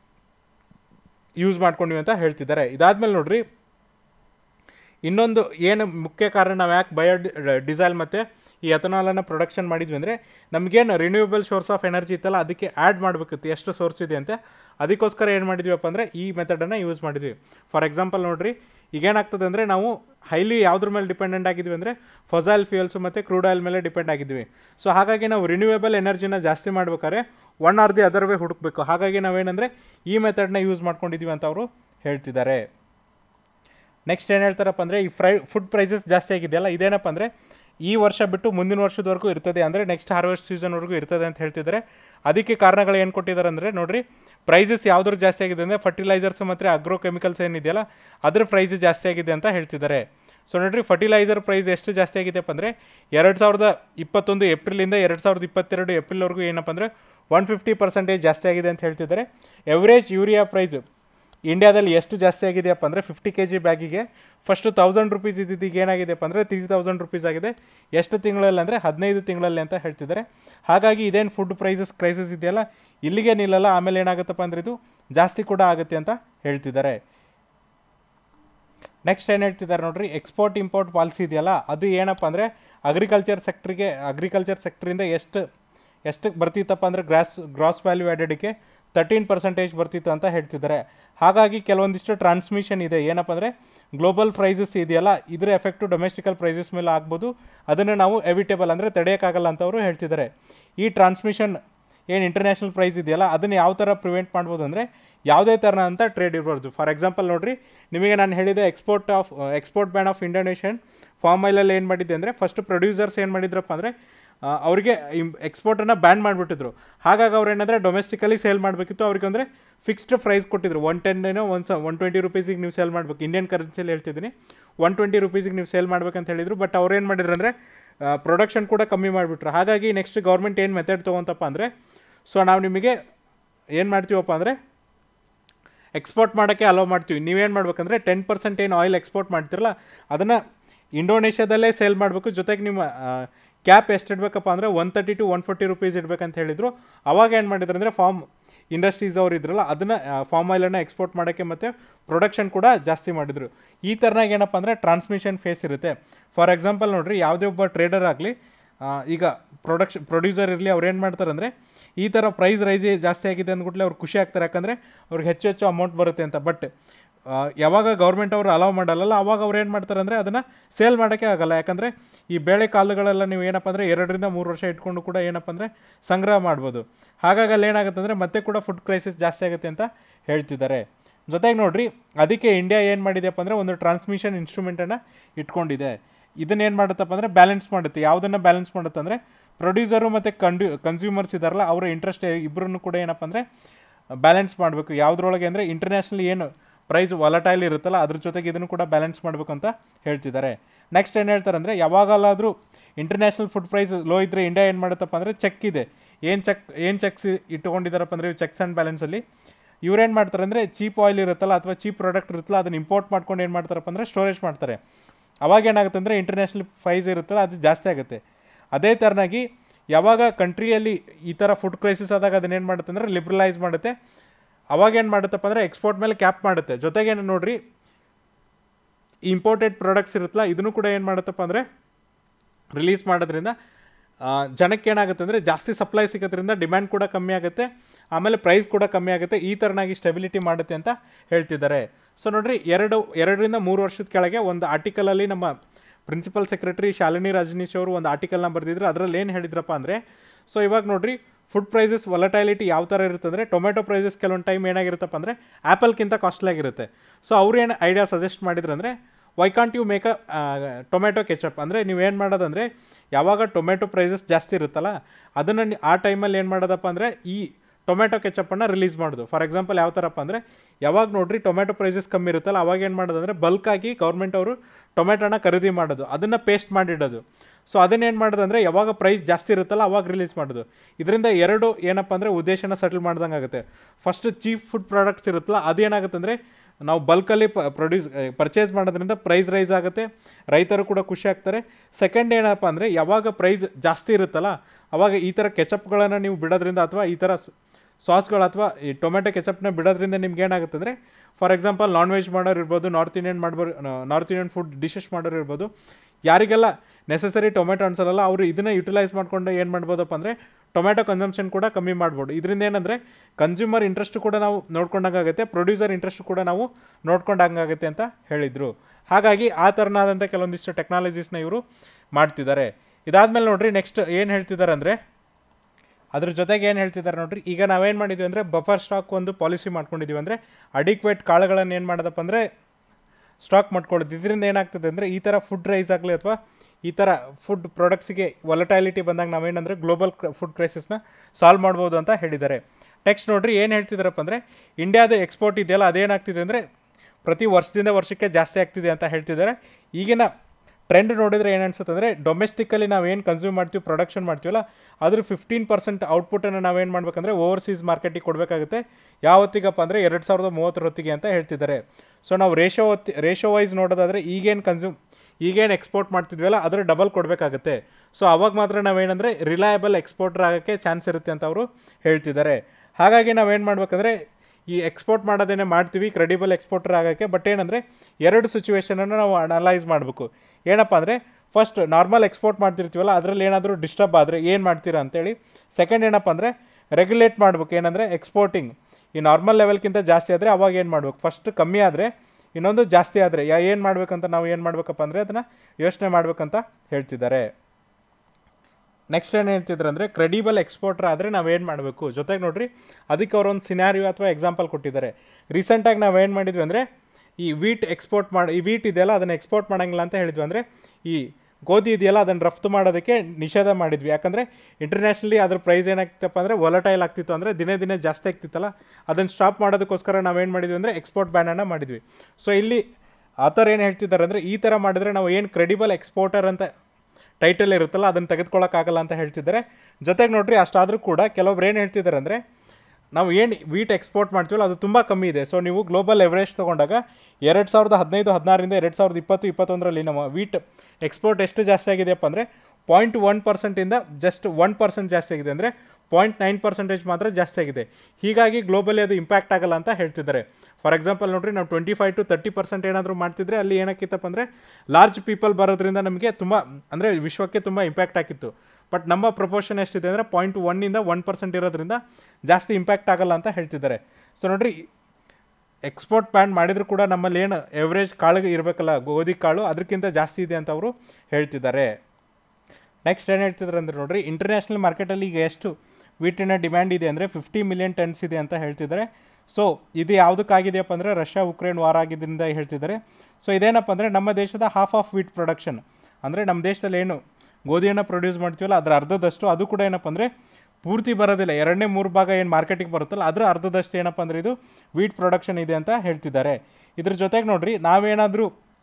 ಯೂಸ್ ಮಾಡ್ಕೊಂಡ್ವಿ ಅಂತ ಹೇಳ್ತಿದ್ದಾರೆ ಇದಾದ್ಮೇಲೆ ನೋಡ್ರಿ ಇನ್ನೊಂದು ಏನು ಮುಖ್ಯ ಕಾರಣ ನಾವು ಯಾಕೆ ಬಯೋ ಡಿಸೈಲ್ ಮತ್ತು ಈ ಎಥನಾಲನ್ನು ಪ್ರೊಡಕ್ಷನ್ ಮಾಡಿದ್ವಿ ಅಂದರೆ ನಮಗೇನು ರಿನ್ಯೂಯಬಲ್ ಸೋರ್ಸ್ ಆಫ್ ಎನರ್ಜಿ ಇತ್ತಲ್ಲ ಅದಕ್ಕೆ ಆ್ಯಡ್ ಮಾಡಬೇಕಿತ್ತು ಎಷ್ಟು ಸೋರ್ಸ್ ಇದೆ ಅಂತ ಅದಕ್ಕೋಸ್ಕರ ಏನು ಮಾಡಿದ್ವಿಪ್ಪ ಅಂದರೆ ಈ ಮೆಥಡನ್ನು ಯೂಸ್ ಮಾಡಿದ್ವಿ ಫಾರ್ ಎಕ್ಸಾಂಪಲ್ ನೋಡ್ರಿ ಈಗೇನಾಗ್ತದೆ ಅಂದರೆ ನಾವು ಹೈಲಿ ಯಾವುದ್ರ ಮೇಲೆ ಡಿಪೆಂಡೆಂಟ್ ಆಗಿದ್ವಿ ಅಂದರೆ ಫೊಸೈಲ್ ಫ್ಯೂಯಲ್ಸು ಮತ್ತು ಕ್ರೂಡ್ ಆಯಿಲ್ ಮೇಲೆ ಡಿಪೆಂಡ್ ಆಗಿದ್ವಿ ಸೊ ಹಾಗಾಗಿ ನಾವು ರಿನ್ಯೂಯಬಲ್ ಎನರ್ಜಿನ ಜಾಸ್ತಿ ಮಾಡ್ಬೇಕಾದ್ರೆ one or the other way ಹುಡುಕ್ಬೇಕು ಹಾಗಾಗಿ ನಾವೇನಂದರೆ ಈ ಮೆಥಡ್ನ ಯೂಸ್ ಮಾಡ್ಕೊಂಡಿದ್ವಿ ಅಂತ ಅವರು ಹೇಳ್ತಿದ್ದಾರೆ ನೆಕ್ಸ್ಟ್ ಏನು ಹೇಳ್ತಾರಪ್ಪ ಅಂದರೆ ಈ ಫ್ರೈ ಫುಡ್ ಪ್ರೈಸಸ್ ಜಾಸ್ತಿ ಆಗಿದೆಯಲ್ಲ ಇದೇನಪ್ಪ ಅಂದರೆ ಈ ವರ್ಷ ಬಿಟ್ಟು ಮುಂದಿನ ವರ್ಷದವರೆಗೂ ಇರ್ತದೆ ಅಂದರೆ ನೆಕ್ಸ್ಟ್ ಹಾರ್ವೆಸ್ಟ್ ಸೀಸನ್ವರೆಗೂ ಇರ್ತದೆ ಅಂತ ಹೇಳ್ತಿದ್ದಾರೆ ಅದಕ್ಕೆ ಕಾರಣಗಳು ಏನು ಕೊಟ್ಟಿದ್ದಾರೆ ಅಂದರೆ ನೋಡ್ರಿ ಪ್ರೈಸಸ್ ಯಾವ್ದ್ರ ಜಾಸ್ತಿ ಆಗಿದೆ ಅಂದರೆ ಫರ್ಟಿಲೈಸರ್ಸ್ ಮತ್ತು ಅಗ್ರೋ ಕೆಮಿಕಲ್ಸ್ ಏನಿದೆಯಲ್ಲ ಅದ್ರ ಪ್ರೈಸ್ ಜಾಸ್ತಿ ಆಗಿದೆ ಅಂತ ಹೇಳ್ತಿದ್ದಾರೆ ಸೊ ನೋಡ್ರಿ ಫರ್ಟಿಲೈಸರ್ ಪ್ರೈಸ್ ಎಷ್ಟು ಜಾಸ್ತಿ ಆಗಿದೆಪ್ಪ ಅಂದರೆ ಎರಡು ಸಾವಿರದ ಇಪ್ಪತ್ತೊಂದು ಏಪ್ರಿಲಿಂದ ಎರಡು ಸಾವಿರದ ಇಪ್ಪತ್ತೆರಡು ಏಪ್ರಿಲ್ವರೆಗೂ ಏನಪ್ಪ ಅಂದರೆ ಒನ್ ಫಿಫ್ಟಿ ಪರ್ಸೆಂಟೇಜ್ ಜಾಸ್ತಿ ಆಗಿದೆ ಅಂತ ಹೇಳ್ತಿದ್ದಾರೆ ಎವರೇಜ್ ಯೂರಿಯಾ ಪ್ರೈಸ್ ಇಂಡಿಯಾದಲ್ಲಿ ಎಷ್ಟು ಜಾಸ್ತಿ ಆಗಿದೆಯಪ್ಪ ಅಂದರೆ ಫಿಫ್ಟಿ ಕೆ ಜಿ ಬ್ಯಾಗಿಗೆ ಫಸ್ಟು ತೌಸಂಡ್ ರುಪೀಸ್ ಇದ್ದಿದ್ದು ಈಗ ಏನಾಗಿದೆಯಪ್ಪ ಅಂದರೆ ತ್ರೀ ತೌಸಂಡ್ ರುಪೀಸ್ ಆಗಿದೆ ಎಷ್ಟು ತಿಂಗಳಲ್ಲಿ ಅಂದರೆ ಹದಿನೈದು ತಿಂಗಳಲ್ಲಿ ಅಂತ ಹೇಳ್ತಿದ್ದಾರೆ ಹಾಗಾಗಿ ಇದೇನು ಫುಡ್ ಪ್ರೈಸಸ್ ಕ್ರೈಸಿಸ್ ಇದೆಯಲ್ಲ ಇಲ್ಲಿಗೆ ನಿಲ್ಲಲ್ಲ ಆಮೇಲೆ ಏನಾಗುತ್ತಪ್ಪ ಅಂದರೆ ಇದು ಜಾಸ್ತಿ ಕೂಡ ಆಗುತ್ತೆ ಅಂತ ಹೇಳ್ತಿದ್ದಾರೆ ನೆಕ್ಸ್ಟ್ ಏನು ಹೇಳ್ತಿದ್ದಾರೆ ನೋಡ್ರಿ ಎಕ್ಸ್ಪೋರ್ಟ್ ಇಂಪೋರ್ಟ್ ಪಾಲಿಸಿ ಇದೆಯಲ್ಲ ಅದು ಏನಪ್ಪ ಅಂದರೆ ಅಗ್ರಿಕಲ್ಚರ್ ಸೆಕ್ಟ್ರಿಗೆ ಅಗ್ರಿಕಲ್ಚರ್ ಸೆಕ್ಟ್ರಿಂದ ಎಷ್ಟು ಎಷ್ಟು ಬರ್ತಿತ್ತಪ್ಪ ಅಂದರೆ ಗ್ರಾಸ್ ಗ್ರಾಸ್ ವ್ಯಾಲ್ಯೂ ಆ್ಯಡೆಡ್ಗೆ ತರ್ಟೀನ್ ಪರ್ಸೆಂಟೇಜ್ ಬರ್ತಿತ್ತು ಅಂತ ಹೇಳ್ತಿದ್ದಾರೆ ಹಾಗಾಗಿ ಕೆಲವೊಂದಿಷ್ಟು ಟ್ರಾನ್ಸ್ಮಿಷನ್ ಇದೆ ಏನಪ್ಪ ಅಂದರೆ ಗ್ಲೋಬಲ್ ಪ್ರೈಸಸ್ ಇದೆಯಲ್ಲ ಇದರ ಎಫೆಕ್ಟು ಡೊಮೆಸ್ಟಿಕಲ್ ಪ್ರೈಸಸ್ ಮೇಲೆ ಆಗ್ಬೋದು ಅದನ್ನು ನಾವು ಎವಿಟೇಬಲ್ ಅಂದರೆ ತಡೆಯೋಕ್ಕಾಗಲ್ಲ ಅಂತ ಅವರು ಹೇಳ್ತಿದ್ದಾರೆ ಈ ಟ್ರಾನ್ಸ್ಮಿಷನ್ ಏನು ಇಂಟರ್ನ್ಯಾಷನಲ್ ಪ್ರೈಸ್ ಇದೆಯಲ್ಲ ಅದನ್ನು ಯಾವ ಥರ ಪ್ರಿವೆಂಟ್ ಮಾಡ್ಬೋದು ಅಂದರೆ ಯಾವುದೇ ಥರ ಅಂತ ಟ್ರೇಡ್ ಇರ್ಬಾರ್ದು ಫಾರ್ ಎಕ್ಸಾಂಪಲ್ ನೋಡ್ರಿ ನಿಮಗೆ ನಾನು ಹೇಳಿದೆ export of export ban of Indonesian palm ಆಯಿಲಲ್ಲಿ ಏನು ಮಾಡಿದ್ದೆ ಅಂದರೆ ಫಸ್ಟ್ ಪ್ರೊಡ್ಯೂಸರ್ಸ್ ಏನು ಮಾಡಿದ್ರಪ್ಪ ಅಂದರೆ ಅವರಿಗೆ ಎಕ್ಸ್ಪೋರ್ಟನ್ನು ಬ್ಯಾನ್ ಮಾಡಿಬಿಟ್ಟಿದ್ರು ಹಾಗಾಗಿ ಅವ್ರು ಏನಂದರೆ ಡೊಮೆಸ್ಟಿಕಲಿ ಸೇಲ್ ಮಾಡಬೇಕಿತ್ತು ಅವ್ರಿಗೆ ಅಂದರೆ ಫಿಕ್ಸ್ಡ್ ಪ್ರೈಸ್ ಕೊಟ್ಟಿದ್ರು ಒನ್ ಟೆನ್ ಏನೋ ಒನ್ ಸ ಒನ್ ಟ್ವೆಂಟಿ ರುಪೀಸಿಗೆ ನೀವು ಸೇಲ್ ಮಾಡಬೇಕು ಇಂಡಿಯನ್ ಕರೆನ್ಸಿಯಲ್ಲಿ ಹೇಳ್ತಿದ್ದೀನಿ ಒನ್ ಟ್ವೆಂಟಿ ರುಪೀಸಿಗೆ ನೀವು ಸೇಲ್ ಮಾಡ್ಬೇಕಂತ ಹೇಳಿದ್ರು ಬಟ್ ಅವ್ರು ಏನು ಮಾಡಿದ್ರು ಅಂದರೆ ಪ್ರೊಡಕ್ಷನ್ ಕೂಡ ಕಮ್ಮಿ ಮಾಡಿಬಿಟ್ರು ಹಾಗಾಗಿ ನೆಕ್ಸ್ಟ್ ಗೌರ್ಮೆಂಟ್ ಏನು ಮೆಥಡ್ ತೊಗೊಂತಪ್ಪ ಅಂದರೆ ಸೊ ನಾವು ನಿಮಗೆ ಏನು ಮಾಡ್ತೀವಪ್ಪ ಅಂದರೆ ಎಕ್ಸ್ಪೋರ್ಟ್ ಮಾಡೋಕ್ಕೆ ಅಲೋ ಮಾಡ್ತೀವಿ ನೀವೇನು ಮಾಡ್ಬೇಕಂದ್ರೆ ಟೆನ್ ಪರ್ಸೆಂಟ್ ಏನು ಆಯಿಲ್ ಎಕ್ಸ್ಪೋರ್ಟ್ ಮಾಡ್ತಿರಲ್ಲ ಅದನ್ನು ಇಂಡೋನೇಷ್ಯಾದಲ್ಲೇ ಸೇಲ್ ಮಾಡಬೇಕು ಜೊತೆಗೆ ನಿಮ್ಮ ಕ್ಯಾಪ್ ಎಷ್ಟು ಇಡಬೇಕಪ್ಪ ಅಂದರೆ one thirty to one forty rupees ಇಡಬೇಕಂತ ಹೇಳಿದರು ಅವಾಗ ಏನು ಮಾಡಿದ್ರು ಅಂದರೆ ಫಾರ್ಮ್ ಇಂಡಸ್ಟ್ರೀಸ್ ಅವ್ರು ಇದ್ರಲ್ಲ ಅದನ್ನು ಫಾರ್ಮ್ ಆಯಿಲನ್ನು ಎಕ್ಸ್ಪೋರ್ಟ್ ಮಾಡೋಕ್ಕೆ ಮತ್ತು ಪ್ರೊಡಕ್ಷನ್ ಕೂಡ ಜಾಸ್ತಿ ಮಾಡಿದರು ಈ ಥರನಾಗ ಏನಪ್ಪ ಅಂದರೆ ಟ್ರಾನ್ಸ್ಮಿಷನ್ ಫೇಸ್ ಇರುತ್ತೆ ಫಾರ್ ಎಕ್ಸಾಂಪಲ್ ನೋಡ್ರಿ ಯಾವುದೇ ಒಬ್ಬ ಟ್ರೇಡರ್ ಆಗಲಿ ಈಗ ಪ್ರೊಡಕ್ಷನ್ ಪ್ರೊಡ್ಯೂಸರ್ ಇರಲಿ ಅವ್ರು ಏನು ಮಾಡ್ತಾರೆ ಅಂದರೆ ಈ ಥರ ಪ್ರೈಸ್ ರೈಸ್ ಜಾಸ್ತಿ ಆಗಿದೆ ಅಂದ್ಬಿಟ್ಲೆ ಅವ್ರು ಖುಷಿ ಆಗ್ತಾರೆ ಯಾಕಂದರೆ ಅವ್ರಿಗೆ ಹೆಚ್ಚು ಹೆಚ್ಚು ಅಮೌಂಟ್ ಬರುತ್ತೆ ಅಂತ ಬಟ್ ಯಾವಾಗ ಗೌರ್ಮೆಂಟ್ ಅವರು ಅಲೌ ಮಾಡಲ್ಲ ಅವಾಗ ಅವ್ರು ಏನು ಮಾಡ್ತಾರೆ ಅಂದರೆ ಅದನ್ನು ಸೇಲ್ ಮಾಡೋಕ್ಕೆ ಆಗಲ್ಲ ಯಾಕಂದರೆ ಈ ಬೇಳೆ ಕಾಳುಗಳೆಲ್ಲ ನೀವು ಏನಪ್ಪ ಅಂದರೆ ಎರಡರಿಂದ ಮೂರು ವರ್ಷ ಇಟ್ಕೊಂಡು ಕೂಡ ಏನಪ್ಪ ಅಂದರೆ ಸಂಗ್ರಹ ಮಾಡ್ಬೋದು ಹಾಗಾಗಿ ಅಲ್ಲಿ ಏನಾಗುತ್ತೆ ಅಂದರೆ ಮತ್ತೆ ಕೂಡ ಫುಡ್ ಕ್ರೈಸಿಸ್ ಜಾಸ್ತಿ ಆಗುತ್ತೆ ಅಂತ ಹೇಳ್ತಿದ್ದಾರೆ ಜೊತೆಗೆ ನೋಡ್ರಿ ಅದಕ್ಕೆ ಇಂಡಿಯಾ ಏನು ಮಾಡಿದೆಯಪ್ಪ ಅಂದರೆ ಒಂದು ಟ್ರಾನ್ಸ್ಮಿಷನ್ ಇನ್ಸ್ಟ್ರೂಮೆಂಟನ್ನು ಇಟ್ಕೊಂಡಿದೆ ಇದನ್ನ ಏನು ಮಾಡುತ್ತಪ್ಪ ಅಂದರೆ ಬ್ಯಾಲೆನ್ಸ್ ಮಾಡುತ್ತೆ ಯಾವುದನ್ನು ಬ್ಯಾಲೆನ್ಸ್ ಮಾಡುತ್ತೆ ಅಂದರೆ ಪ್ರೊಡ್ಯೂಸರು ಮತ್ತು ಕಂಡ್ಯೂ ಕನ್ಸ್ಯೂಮರ್ಸ್ ಇದ್ದಾರಲ್ಲ ಅವರ ಇಂಟ್ರೆಸ್ಟ್ ಇಬ್ಬರನ್ನು ಕೂಡ ಏನಪ್ಪ ಅಂದರೆ ಬ್ಯಾಲೆನ್ಸ್ ಮಾಡಬೇಕು ಯಾವುದ್ರೊಳಗೆ ಅಂದರೆ ಇಂಟರ್ನ್ಯಾಷನಲ್ ಏನು ಪ್ರೈಸ್ ವಾಲಟೈಲ್ ಇರುತ್ತಲ್ಲ ಅದ್ರ ಜೊತೆಗೆ ಇದನ್ನು ಕೂಡ ಬ್ಯಾಲೆನ್ಸ್ ಮಾಡಬೇಕು ಅಂತ ಹೇಳ್ತಿದ್ದಾರೆ ನೆಕ್ಸ್ಟ್ ಏನು ಹೇಳ್ತಾರೆ ಅಂದರೆ ಯಾವಾಗಲಾದರೂ ಇಂಟರ್ನ್ಯಾಷನಲ್ ಫುಡ್ ಪ್ರೈಸ್ ಲೋ ಇದ್ದರೆ ಇಂಡಿಯಾ ಏನು ಮಾಡುತ್ತಪ್ಪ ಅಂದರೆ ಚೆಕ್ ಇದೆ ಏನು ಚೆಕ್ ಏನು ಚೆಕ್ಸ್ ಇಟ್ಕೊಂಡಿದ್ದಾರಪ್ಪ ಅಂದರೆ ಚೆಕ್ಸ್ ಆ್ಯಂಡ್ ಬ್ಯಾಲೆನ್ಸಲ್ಲಿ ಇವ್ರೇನು ಮಾಡ್ತಾರೆ ಅಂದರೆ ಚೀಪ್ ಆಯಿಲ್ ಇರುತ್ತಲ್ಲ ಅಥವಾ ಚೀಪ್ ಪ್ರಾಡಕ್ಟ್ ಇರುತ್ತಲ್ಲ ಅದನ್ನು ಇಂಪೋರ್ಟ್ ಮಾಡ್ಕೊಂಡು ಏನು ಮಾಡ್ತಾರಪ್ಪ ಅಂದರೆ ಸ್ಟೋರೇಜ್ ಮಾಡ್ತಾರೆ ಅವಾಗ ಏನಾಗುತ್ತೆ ಅಂದರೆ ಇಂಟರ್ನ್ಯಾಷನಲ್ ಪ್ರೈಸ್ ಇರುತ್ತಲ್ಲ ಅದು ಜಾಸ್ತಿ ಆಗುತ್ತೆ ಅದೇ ಥರನಾಗಿ ಯಾವಾಗ ಕಂಟ್ರಿಯಲ್ಲಿ ಈ ಥರ ಫುಡ್ ಕ್ರೈಸಿಸ್ ಆದಾಗ ಅದನ್ನೇನು ಮಾಡುತ್ತೆ ಅಂದರೆ ಲಿಬ್ರಲೈಸ್ ಮಾಡುತ್ತೆ ಅವಾಗ ಏನು ಮಾಡುತ್ತಪ್ಪ ಅಂದರೆ ಎಕ್ಸ್ಪೋರ್ಟ್ ಮೇಲೆ ಕ್ಯಾಪ್ ಮಾಡುತ್ತೆ ಜೊತೆಗೆ ಏನು ನೋಡ್ರಿ ಇಂಪೋರ್ಟೆಡ್ ಪ್ರಾಡಕ್ಟ್ಸ್ ಇರುತ್ತಲ್ಲ ಇದನ್ನು ಕೂಡ ಏನು ಮಾಡುತ್ತಪ್ಪ ಅಂದರೆ ರಿಲೀಸ್ ಮಾಡೋದ್ರಿಂದ ಜನಕ್ಕೆ ಏನಾಗುತ್ತೆ ಅಂದರೆ ಜಾಸ್ತಿ ಸಪ್ಲೈ ಸಿಗೋದ್ರಿಂದ ಡಿಮ್ಯಾಂಡ್ ಕೂಡ ಕಮ್ಮಿ ಆಗುತ್ತೆ ಆಮೇಲೆ ಪ್ರೈಸ್ ಕೂಡ ಕಮ್ಮಿ ಆಗುತ್ತೆ ಈ ಥರನಾಗಿ ಸ್ಟೆಬಿಲಿಟಿ ಮಾಡುತ್ತೆ ಅಂತ ಹೇಳ್ತಿದ್ದಾರೆ ಸೊ ನೋಡ್ರಿ ಎರಡು ಎರಡರಿಂದ ಮೂರು ವರ್ಷದ ಕೆಳಗೆ ಒಂದು ಆರ್ಟಿಕಲಲ್ಲಿ ನಮ್ಮ ಪ್ರಿನ್ಸಿಪಲ್ ಸೆಕ್ರೆಟರಿ ಶಾಲಿನಿ ರಜನೀಶ್ ಅವರು ಒಂದು ಆರ್ಟಿಕಲ್ನ ಬರೆದಿದ್ರು ಅದರಲ್ಲಿ ಏನು ಹೇಳಿದ್ರಪ್ಪ ಅಂದರೆ ಸೊ ಇವಾಗ ನೋಡ್ರಿ ಫುಡ್ ಪ್ರೈಸಸ್ ವಲಟೈಲಿಟಿ ಯಾವ ಥರ ಇರುತ್ತೆ ಅಂದರೆ ಟೊಮೆಟೊ ಪ್ರೈಸಸ್ ಕೆಲವೊಂದು ಟೈಮ್ ಏನಾಗಿರುತ್ತಪ್ಪ ಅಂದರೆ ಆ್ಯಪಲ್ಗಿಂತ ಕಾಸ್ಟ್ಲಿ ಆಗಿರುತ್ತೆ ಸೊ ಅವ್ರು ಏನು ಐಡಿಯಾ ಸಜೆಸ್ಟ್ ಮಾಡಿದ್ರು ಅಂದರೆ why can't you make a tomato ketchup ಅಂದರೆ ನೀವೇನು ಮಾಡೋದಂದರೆ ಯಾವಾಗ ಟೊಮೆಟೊ ಪ್ರೈಸಸ್ ಜಾಸ್ತಿ ಇರುತ್ತಲ್ಲ ಅದನ್ನು ಆ ಟೈಮಲ್ಲಿ ಏನು ಮಾಡೋದಪ್ಪ ಅಂದರೆ ಈ ಟೊಮೆಟೊ ಕೆಚಪ್ಪನ್ನು ರಿಲೀಸ್ ಮಾಡೋದು ಫಾರ್ ಎಕ್ಸಾಂಪಲ್ ಯಾವ ಥರಪ್ಪ ಅಂದರೆ ಯಾವಾಗ ನೋಡ್ರಿ ಟೊಮೆಟೊ ಪ್ರೈಸಸ್ ಕಮ್ಮಿ ಇರುತ್ತಲ್ಲ ಅವಾಗ ಏನು ಮಾಡೋದು ಅಂದರೆ ಬಲ್ಕಾಗಿ ಗೌರ್ಮೆಂಟ್ ಅವರು ಟೊಮೆಟೊನ ಖರೀದಿ ಮಾಡೋದು ಅದನ್ನು ಪೇಸ್ಟ್ ಮಾಡಿಡೋದು ಸೊ ಅದನ್ನೇನು ಮಾಡೋದು ಅಂದರೆ ಯಾವಾಗ ಪ್ರೈಸ್ ಜಾಸ್ತಿ ಇರುತ್ತಲ್ಲ ಅವಾಗ ರಿಲೀಸ್ ಮಾಡೋದು ಇದರಿಂದ ಎರಡು ಏನಪ್ಪ ಅಂದರೆ ಉದ್ದೇಶನ ಸೆಟಲ್ ಮಾಡ್ದಂಗೆ ಆಗುತ್ತೆ ಫಸ್ಟ್ ಚೀಪ್ ಫುಡ್ ಪ್ರಾಡಕ್ಟ್ಸ್ ಇರುತ್ತಲ್ಲ ಅದೇನಾಗುತ್ತೆ ಅಂದರೆ ನಾವು ಬಲ್ಕಲ್ಲಿ ಪ್ರೊಡ್ಯೂಸ್ ಪರ್ಚೇಸ್ ಮಾಡೋದ್ರಿಂದ ಪ್ರೈಸ್ ರೈಸ್ ಆಗುತ್ತೆ ರೈತರು ಕೂಡ ಖುಷಿ ಆಗ್ತಾರೆ ಸೆಕೆಂಡ್ ಏನಪ್ಪ ಅಂದರೆ ಯಾವಾಗ ಪ್ರೈಸ್ ಜಾಸ್ತಿ ಇರುತ್ತಲ್ಲ ಅವಾಗ ಈ ಥರ ಕೆಚಪ್ಗಳನ್ನು ನೀವು ಬಿಡೋದ್ರಿಂದ ಅಥವಾ ಈ ಥರ ಸಾಸ್ಗಳು ಅಥವಾ ಈ ಟೊಮೆಟೊ ಕೆಚಪ್ನ ಬಿಡೋದ್ರಿಂದ ನಿಮ್ಗೆ ಏನಾಗುತ್ತೆ ಅಂದರೆ ಫಾರ್ ಎಕ್ಸಾಂಪಲ್ ನಾನ್ ವೆಜ್ ಮಾಡೋರು ಇರ್ಬೋದು ನಾರ್ತ್ ಇಂಡಿಯನ್ ಮಾಡ್ಬೋದು ನಾರ್ತ್ ಇಂಡಿಯನ್ ಫುಡ್ ಡಿಶಸ್ ಮಾಡೋರು ಇರ್ಬೋದು ಯಾರಿಗೆಲ್ಲ ನೆಸಸರಿ ಟೊಮೆಟೊ ಅನ್ಸಲ್ಲ ಅವರು ಇದನ್ನ ಯುಟಿಲೈಸ್ ಮಾಡ್ಕೊಂಡು ಏನು ಮಾಡ್ಬೋದಪ್ಪ ಅಂದರೆ ಟೊಮೆಟೊ ಕನ್ಸಂಪ್ಷನ್ ಕೂಡ ಕಮ್ಮಿ ಮಾಡ್ಬೋದು ಇದರಿಂದ ಏನಂದರೆ ಕನ್ಸ್ಯೂಮರ್ ಇಂಟ್ರೆಸ್ಟ್ ಕೂಡ ನಾವು ನೋಡ್ಕೊಂಡಂಗಾಗುತ್ತೆ ಪ್ರೊಡ್ಯೂಸರ್ ಇಂಟ್ರೆಸ್ಟ್ ಕೂಡ ನಾವು ನೋಡ್ಕೊಂಡಂಗಾಗುತ್ತೆ ಅಂತ ಹೇಳಿದರು ಹಾಗಾಗಿ ಆ ಥರನಾದಂಥ ಕೆಲವೊಂದಿಷ್ಟು ಟೆಕ್ನಾಲಜೀಸ್ನ ಇವರು ಮಾಡ್ತಿದ್ದಾರೆ ಇದಾದಮೇಲೆ ನೋಡ್ರಿ ನೆಕ್ಸ್ಟ್ ಏನು ಹೇಳ್ತಿದ್ದಾರೆ ಅಂದರೆ ಅದ್ರ ಜೊತೆಗೆ ಏನು ಹೇಳ್ತಿದ್ದಾರೆ ನೋಡ್ರಿ ಈಗ ನಾವೇನು ಮಾಡಿದ್ವಿ ಅಂದರೆ ಬಫರ್ ಸ್ಟಾಕ್ ಒಂದು ಪಾಲಿಸಿ ಮಾಡ್ಕೊಂಡಿದ್ದೀವಿ ಅಂದರೆ ಅಡಿಕ್ವೇಟ್ ಕಾಳುಗಳನ್ನು ಏನು ಮಾಡೋದಪ್ಪ ಅಂದರೆ ಸ್ಟಾಕ್ ಮಾಡ್ಕೊಳ್ಳೋದು ಇದರಿಂದ ಏನಾಗ್ತದೆ ಅಂದರೆ ಈ ಥರ ಫುಡ್ ರೈಸ್ ಆಗಲಿ ಅಥವಾ ಈ ಥರ ಫುಡ್ ಪ್ರಾಡಕ್ಟ್ಸಿಗೆ ವಾಲಟೈಲಿಟಿ ಬಂದಾಗ ನಾವೇನಂದರೆ ಗ್ಲೋಬಲ್ ಫುಡ್ ಕ್ರೈಸಿಸ್ನ ಸಾಲ್ವ್ ಮಾಡ್ಬೋದು ಅಂತ ಹೇಳಿದ್ದಾರೆ ನೆಕ್ಸ್ಟ್ ನೋಡ್ರಿ ಏನು ಹೇಳ್ತಿದ್ದಾರಪ್ಪ ಅಂದರೆ ಇಂಡಿಯಾದ ಎಕ್ಸ್ಪೋರ್ಟ್ ಇದೆಯಲ್ಲ ಅದೇನಾಗ್ತಿದೆ ಅಂದರೆ ಪ್ರತಿ ವರ್ಷದಿಂದ ವರ್ಷಕ್ಕೆ ಜಾಸ್ತಿ ಆಗ್ತಿದೆ ಅಂತ ಹೇಳ್ತಿದ್ದಾರೆ ಈಗಿನ ಟ್ರೆಂಡ್ ನೋಡಿದ್ರೆ ಏನು ಅನ್ಸುತ್ತೆ ಅಂದರೆ ಡೊಮೆಸ್ಟಿಕಲ್ಲಿ ನಾವು ಏನು ಕನ್ಸ್ಯೂಮ್ ಮಾಡ್ತೀವಿ ಪ್ರೊಡಕ್ಷನ್ ಮಾಡ್ತೀವಲ್ಲ ಅದ್ರ ಫಿಫ್ಟೀನ್ ಪರ್ಸೆಂಟ್ ಔಟ್ಪುಟನ್ನು ನಾವೇನು ಮಾಡ್ಬೇಕಂದ್ರೆ ಓವರ್ಸೀಸ್ ಮಾರ್ಕೆಟಿಗೆ ಕೊಡಬೇಕಾಗುತ್ತೆ ಯಾವತ್ತಿಗಪ್ಪ ಅಂದರೆ ಎರಡು ಸಾವಿರದ ಮೂವತ್ತರ ಹೊತ್ತಿಗೆ ಅಂತ ಹೇಳ್ತಿದ್ದಾರೆ ಸೊ ನಾವು ರೇಷೋ ಹೊತ್ತಿ ರೇಷೋ ವೈಸ್ ನೋಡೋದಾದರೆ ಈಗೇನು ಕನ್ಸ್ಯೂಮ್ ಈಗೇನು ಎಕ್ಸ್ಪೋರ್ಟ್ ಮಾಡ್ತಿದ್ವಲ್ಲ ಅದರ ಡಬಲ್ ಕೊಡಬೇಕಾಗುತ್ತೆ ಸೊ ಅವಾಗ ಮಾತ್ರ ನಾವೇನಂದರೆ ರಿಲಯಬಲ್ ಎಕ್ಸ್ಪೋರ್ಟರ್ ಆಗೋಕ್ಕೆ ಚಾನ್ಸ್ ಇರುತ್ತೆ ಅಂತ ಅವರು ಹೇಳ್ತಿದ್ದಾರೆ ಹಾಗಾಗಿ ನಾವೇನು ಮಾಡ್ಬೇಕಂದ್ರೆ ಈ ಎಕ್ಸ್ಪೋರ್ಟ್ ಮಾಡೋದೇನೆ ಮಾಡ್ತೀವಿ ಕ್ರೆಡಿಬಲ್ ಎಕ್ಸ್ಪೋರ್ಟರ್ ಆಗೋಕ್ಕೆ ಬಟ್ ಏನಂದರೆ ಎರಡು ಸಿಚುವೇಶನನ್ನು ನಾವು ಅನಲೈಸ್ ಮಾಡಬೇಕು ಏನಪ್ಪ ಅಂದರೆ ಫಸ್ಟ್ ನಾರ್ಮಲ್ ಎಕ್ಸ್ಪೋರ್ಟ್ ಮಾಡ್ತಿರ್ತೀವಲ್ಲ ಅದರಲ್ಲಿ ಏನಾದರೂ ಡಿಸ್ಟರ್ಬ್ ಆದರೆ ಏನು ಮಾಡ್ತೀರಾ ಅಂತೇಳಿ ಸೆಕೆಂಡ್ ಏನಪ್ಪ ಅಂದರೆ ರೆಗ್ಯುಲೇಟ್ ಮಾಡ್ಬೇಕು ಏನಂದರೆ ಎಕ್ಸ್ಪೋರ್ಟಿಂಗ್ ಈ ನಾರ್ಮಲ್ ಲೆವೆಲ್ಗಿಂತ ಜಾಸ್ತಿ ಆದರೆ ಅವಾಗ ಏನು ಮಾಡ್ಬೇಕು ಫಸ್ಟ್ ಕಮ್ಮಿ ಆದರೆ ಇನ್ನೊಂದು ಜಾಸ್ತಿ ಆದರೆ ಯಾ ಏನು ಮಾಡ್ಬೇಕಂತ ನಾವು ಏನು ಮಾಡ್ಬೇಕಪ್ಪ ಅಂದರೆ ಅದನ್ನು ಯೋಚನೆ ಮಾಡ್ಬೇಕಂತ ಹೇಳ್ತಿದ್ದಾರೆ ನೆಕ್ಸ್ಟ್ ಏನು ಹೇಳ್ತಿದ್ರು ಅಂದರೆ ಕ್ರೆಡಿಬಲ್ ಎಕ್ಸ್ಪೋರ್ಟರ್ ಆದರೆ ನಾವೇನು ಮಾಡಬೇಕು ಜೊತೆಗೆ ನೋಡ್ರಿ ಅದಕ್ಕೆ ಅವರೊಂದು ಸಿನಾರಿಯೋ ಅಥವಾ ಎಕ್ಸಾಂಪಲ್ ಕೊಟ್ಟಿದ್ದಾರೆ ರೀಸೆಂಟಾಗಿ ನಾವು ಏನು ಮಾಡಿದ್ವಿ ಅಂದರೆ ಈ ವೀಟ್ ಎಕ್ಸ್ಪೋರ್ಟ್ ಮಾಡಿ ಈ ವೀಟ್ ಇದೆಯಲ್ಲ ಅದನ್ನು ಎಕ್ಸ್ಪೋರ್ಟ್ ಮಾಡಂಗಿಲ್ಲ ಅಂತ ಹೇಳಿದ್ವಿ ಅಂದರೆ ಈ ಗೋಧಿ ಇದೆಯಲ್ಲ ಅದನ್ನು ರಫ್ತು ಮಾಡೋದಕ್ಕೆ ನಿಷೇಧ ಮಾಡಿದ್ವಿ ಯಾಕಂದರೆ ಇಂಟರ್ನ್ಯಾಷನಲಿ ಅದ್ರ ಪ್ರೈಸ್ ಏನಾಗ್ತಪ್ಪ ಅಂದರೆ ವೊಲಟೈಲ್ ಆಗ್ತಿತ್ತು ಅಂದರೆ ದಿನೇ ದಿನೇ ಜಾಸ್ತಿ ಆಗ್ತಿತ್ತಲ್ಲ ಅದನ್ನು ಸ್ಟಾಪ್ ಮಾಡೋದಕ್ಕೋಸ್ಕರ ನಾವೇನು ಮಾಡಿದ್ವಿ ಅಂದರೆ ಎಕ್ಸ್ಪೋರ್ಟ್ ಬ್ಯಾನನ್ನು ಮಾಡಿದ್ವಿ ಸೊ ಇಲ್ಲಿ ಆ ಥರ ಏನು ಹೇಳ್ತಿದ್ದಾರೆ ಅಂದರೆ ಈ ಥರ ಮಾಡಿದ್ರೆ ನಾವು ಏನು ಕ್ರೆಡಿಬಲ್ ಎಕ್ಸ್ಪೋರ್ಟರ್ ಅಂತ ಟೈಟಲ್ ಇರುತ್ತಲ್ಲ ಅದನ್ನು ತೆಗೆದುಕೊಳ್ಳೋಕ್ಕಾಗಲ್ಲ ಅಂತ ಹೇಳ್ತಿದ್ದಾರೆ ಜೊತೆಗೆ ನೋಡ್ರಿ ಅಷ್ಟಾದರೂ ಕೂಡ ಕೆಲವೊಬ್ರು ಏನು ಹೇಳ್ತಿದ್ದಾರೆ ಅಂದರೆ ನಾವು ಏನು ವೀಟ್ ಎಕ್ಸ್ಪೋರ್ಟ್ ಮಾಡ್ತೀವಲ್ಲ ಅದು ತುಂಬ ಕಮ್ಮಿ ಇದೆ ಸೊ ನೀವು ಗ್ಲೋಬಲ್ ಎವರೇಜ್ ತೊಗೊಂಡಾಗ ಎರಡು ಸಾವಿರದ ಹದಿನೈದು ಹದಿನಾರರಿಂದ ಎರಡು ಸಾವಿರದ ಇಪ್ಪತ್ತು ಇಪ್ಪತ್ತೊಂದರಲ್ಲಿ ನಮ್ಮ ವೀಟ್ ಎಕ್ಸ್ಪೋರ್ಟ್ ಎಷ್ಟು ಜಾಸ್ತಿ ಆಗಿದೆಯಪ್ಪ ಅಂದರೆ ಪಾಯಿಂಟ್ ಒನ್ ಪರ್ಸೆಂಟಿಂದ ಜಸ್ಟ್ ಒನ್ ಪರ್ಸೆಂಟ್ ಜಾಸ್ತಿ ಆಗಿದೆ ಅಂದರೆ ಪಾಯಿಂಟ್ ನೈನ್ ಪರ್ಸೆಂಟೇಜ್ ಮಾತ್ರ ಜಾಸ್ತಿ ಆಗಿದೆ ಹೀಗಾಗಿ ಗ್ಲೋಬಲಿ ಅದು ಇಂಪ್ಯಾಕ್ಟ್ ಆಗಲ್ಲ ಅಂತ ಹೇಳ್ತಿದ್ದಾರೆ ಫಾರ್ ಎಕ್ಸಾಂಪಲ್ ನೋಡ್ರಿ ನಾವು twenty five to thirty percent ಏನಾದರೂ ಮಾಡ್ತಿದ್ರೆ ಅಲ್ಲಿ ಏನಾಕಿತ್ತಪ್ಪ ಅಂದರೆ ಲಾರ್ಜ್ ಪೀಪಲ್ ಬರೋದ್ರಿಂದ ನಮಗೆ ತುಂಬ ಅಂದರೆ ವಿಶ್ವಕ್ಕೆ ತುಂಬ ಇಂಪ್ಯಾಕ್ಟ್ ಆಗಿತ್ತು ಬಟ್ ನಮ್ಮ ಪ್ರಪೋರ್ಷನ್ ಎಷ್ಟಿದೆ ಅಂದರೆ ಪಾಯಿಂಟ್ ಒನ್ನಿಂದ ಒನ್ ಪರ್ಸೆಂಟ್ ಇರೋದ್ರಿಂದ ಜಾಸ್ತಿ ಇಂಪ್ಯಾಕ್ಟ್ ಆಗಲ್ಲ ಅಂತ ಹೇಳ್ತಿದ್ದಾರೆ ಸೊ ನೋಡ್ರಿ ಎಕ್ಸ್ಪೋರ್ಟ್ ಬ್ಯಾನ್ ಮಾಡಿದ್ರು ಕೂಡ ನಮ್ಮಲ್ಲಿ ಏನು ಎವರೇಜ್ ಕಾಳು ಇರಬೇಕಲ್ಲ ಗೋಧಿ ಕಾಳು ಅದಕ್ಕಿಂತ ಜಾಸ್ತಿ ಇದೆ ಅಂತ ಅವರು ಹೇಳ್ತಿದ್ದಾರೆ ನೆಕ್ಸ್ಟ್ ಏನು ಹೇಳ್ತಿದ್ದಾರೆ ಅಂದರೆ ನೋಡ್ರಿ ಇಂಟರ್ನ್ಯಾಷನಲ್ ಮಾರ್ಕೆಟಲ್ಲಿ ಈಗ ಎಷ್ಟು ವೀಟಿನ ಡಿಮ್ಯಾಂಡ್ ಇದೆ ಅಂದರೆ ಫಿಫ್ಟಿ ಮಿಲಿಯನ್ ಟನ್ಸ್ ಇದೆ ಅಂತ ಹೇಳ್ತಿದ್ದಾರೆ ಸೊ ಇದು ಯಾವುದಕ್ಕಾಗಿದೆಯಪ್ಪ ಅಂದರೆ ರಷ್ಯಾ ಉಕ್ರೇನ್ ವಾರ ಆಗಿದ್ದರಿಂದ ಹೇಳ್ತಿದ್ದಾರೆ ಸೊ ಇದೇನಪ್ಪ ಅಂದರೆ ನಮ್ಮ ದೇಶದ ಹಾಫ್ ಆಫ್ ವೀಟ್ ಪ್ರೊಡಕ್ಷನ್ ಅಂದರೆ ನಮ್ಮ ದೇಶದಲ್ಲಿ ಏನು ಗೋಧಿಯನ್ನು ಪ್ರೊಡ್ಯೂಸ್ ಮಾಡ್ತೀವಲ್ಲ ಅದರ ಅರ್ಧದಷ್ಟು ಅದು ಕೂಡ ಏನಪ್ಪ ಅಂದರೆ ಪೂರ್ತಿ ಬರೋದಿಲ್ಲ ಎರಡನೇ ಮೂರು ಭಾಗ ಏನು ಮಾರ್ಕೆಟಿಗೆ ಬರುತ್ತಲ್ಲ ಅದರ ಅರ್ಧದಷ್ಟು ಏನಪ್ಪ ಅಂದರೆ ಇದು ವೀಟ್ ಪ್ರೊಡಕ್ಷನ್ ಇದೆ ಅಂತ ಹೇಳ್ತಿದ್ದಾರೆ ಇದ್ರ ಜೊತೆಗೆ ನೋಡ್ರಿ ನಾವೇನಾದರೂ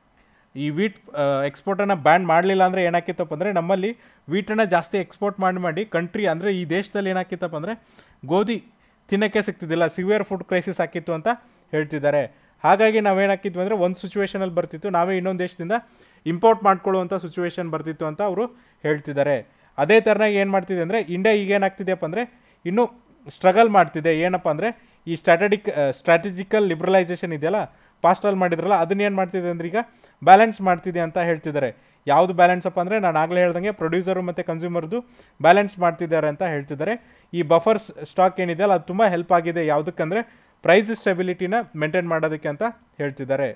ಈ ವೀಟ್ ಎಕ್ಸ್ಪೋರ್ಟನ್ನು ಬ್ಯಾನ್ ಮಾಡಲಿಲ್ಲ ಅಂದರೆ ಏನಾಕಿತ್ತಪ್ಪ ಅಂದರೆ ನಮ್ಮಲ್ಲಿ ವೀಟನ್ನು ಜಾಸ್ತಿ ಎಕ್ಸ್ಪೋರ್ಟ್ ಮಾಡಿ ಮಾಡಿ ಕಂಟ್ರಿ ಅಂದರೆ ಈ ದೇಶದಲ್ಲಿ ಏನಾಕಿತ್ತಪ್ಪ ಅಂದರೆ ಗೋಧಿ ತಿನ್ನೋಕ್ಕೆ ಸಿಗ್ತಿದ್ದಿಲ್ಲ ಸಿವಿಯರ್ ಫುಡ್ ಕ್ರೈಸಿಸ್ ಹಾಕಿತ್ತು ಅಂತ ಹೇಳ್ತಿದ್ದಾರೆ ಹಾಗಾಗಿ ನಾವೇನಾಕಿದ್ವಿ ಅಂದರೆ ಒಂದು ಸಿಚುವೇಷನಲ್ಲಿ ಬರ್ತಿತ್ತು ನಾವೇ ಇನ್ನೊಂದು ದೇಶದಿಂದ ಇಂಪೋರ್ಟ್ ಮಾಡ್ಕೊಳ್ಳುವಂಥ ಸಿಚುವೇಶನ್ ಬರ್ತಿತ್ತು ಅಂತ ಅವರು ಹೇಳ್ತಿದ್ದಾರೆ ಅದೇ ಥರನಾಗಿ ಏನು ಮಾಡ್ತಿದೆ ಅಂದರೆ ಇಂಡಿಯಾ ಈಗ ಏನಾಗ್ತಿದೆಯಪ್ಪ ಅಂದರೆ ಇನ್ನೂ ಸ್ಟ್ರಗಲ್ ಮಾಡ್ತಿದೆ ಏನಪ್ಪ ಅಂದರೆ ಈ ಸ್ಟ್ರಾಟಜಿಕ್ ಸ್ಟ್ರಾಟಜಿಕಲ್ ಲಿಬ್ರಲೈಸೇಷನ್ ಇದೆಯಲ್ಲ ಪಾಸ್ಟಲ್ಲಿ ಮಾಡಿದ್ರಲ್ಲ ಅದನ್ನ ಏನು ಮಾಡ್ತಿದೆ ಅಂದ್ರೆ ಈಗ ಬ್ಯಾಲೆನ್ಸ್ ಮಾಡ್ತಿದೆ ಅಂತ ಹೇಳ್ತಿದ್ದಾರೆ ಯಾವುದು ಬ್ಯಾಲೆನ್ಸ್ ಅಪ್ಪ ಅಂದರೆ ನಾನು ಆಗಲೇ ಹೇಳ್ದಂಗೆ ಪ್ರೊಡ್ಯೂಸರು ಮತ್ತು ಕನ್ಸ್ಯೂಮರ್ದು ಬ್ಯಾಲೆನ್ಸ್ ಮಾಡ್ತಿದ್ದಾರೆ ಅಂತ ಹೇಳ್ತಿದ್ದಾರೆ ಈ ಬಫರ್ಸ್ ಸ್ಟಾಕ್ ಏನಿದೆಯಲ್ಲ ಅದು ತುಂಬ ಹೆಲ್ಪ್ ಆಗಿದೆ ಯಾವುದಕ್ಕಂದರೆ ಪ್ರೈಸ್ ಸ್ಟೆಬಿಲಿಟಿನ ಮೇಂಟೈನ್ ಮಾಡೋದಕ್ಕೆ ಅಂತ ಹೇಳ್ತಿದ್ದಾರೆ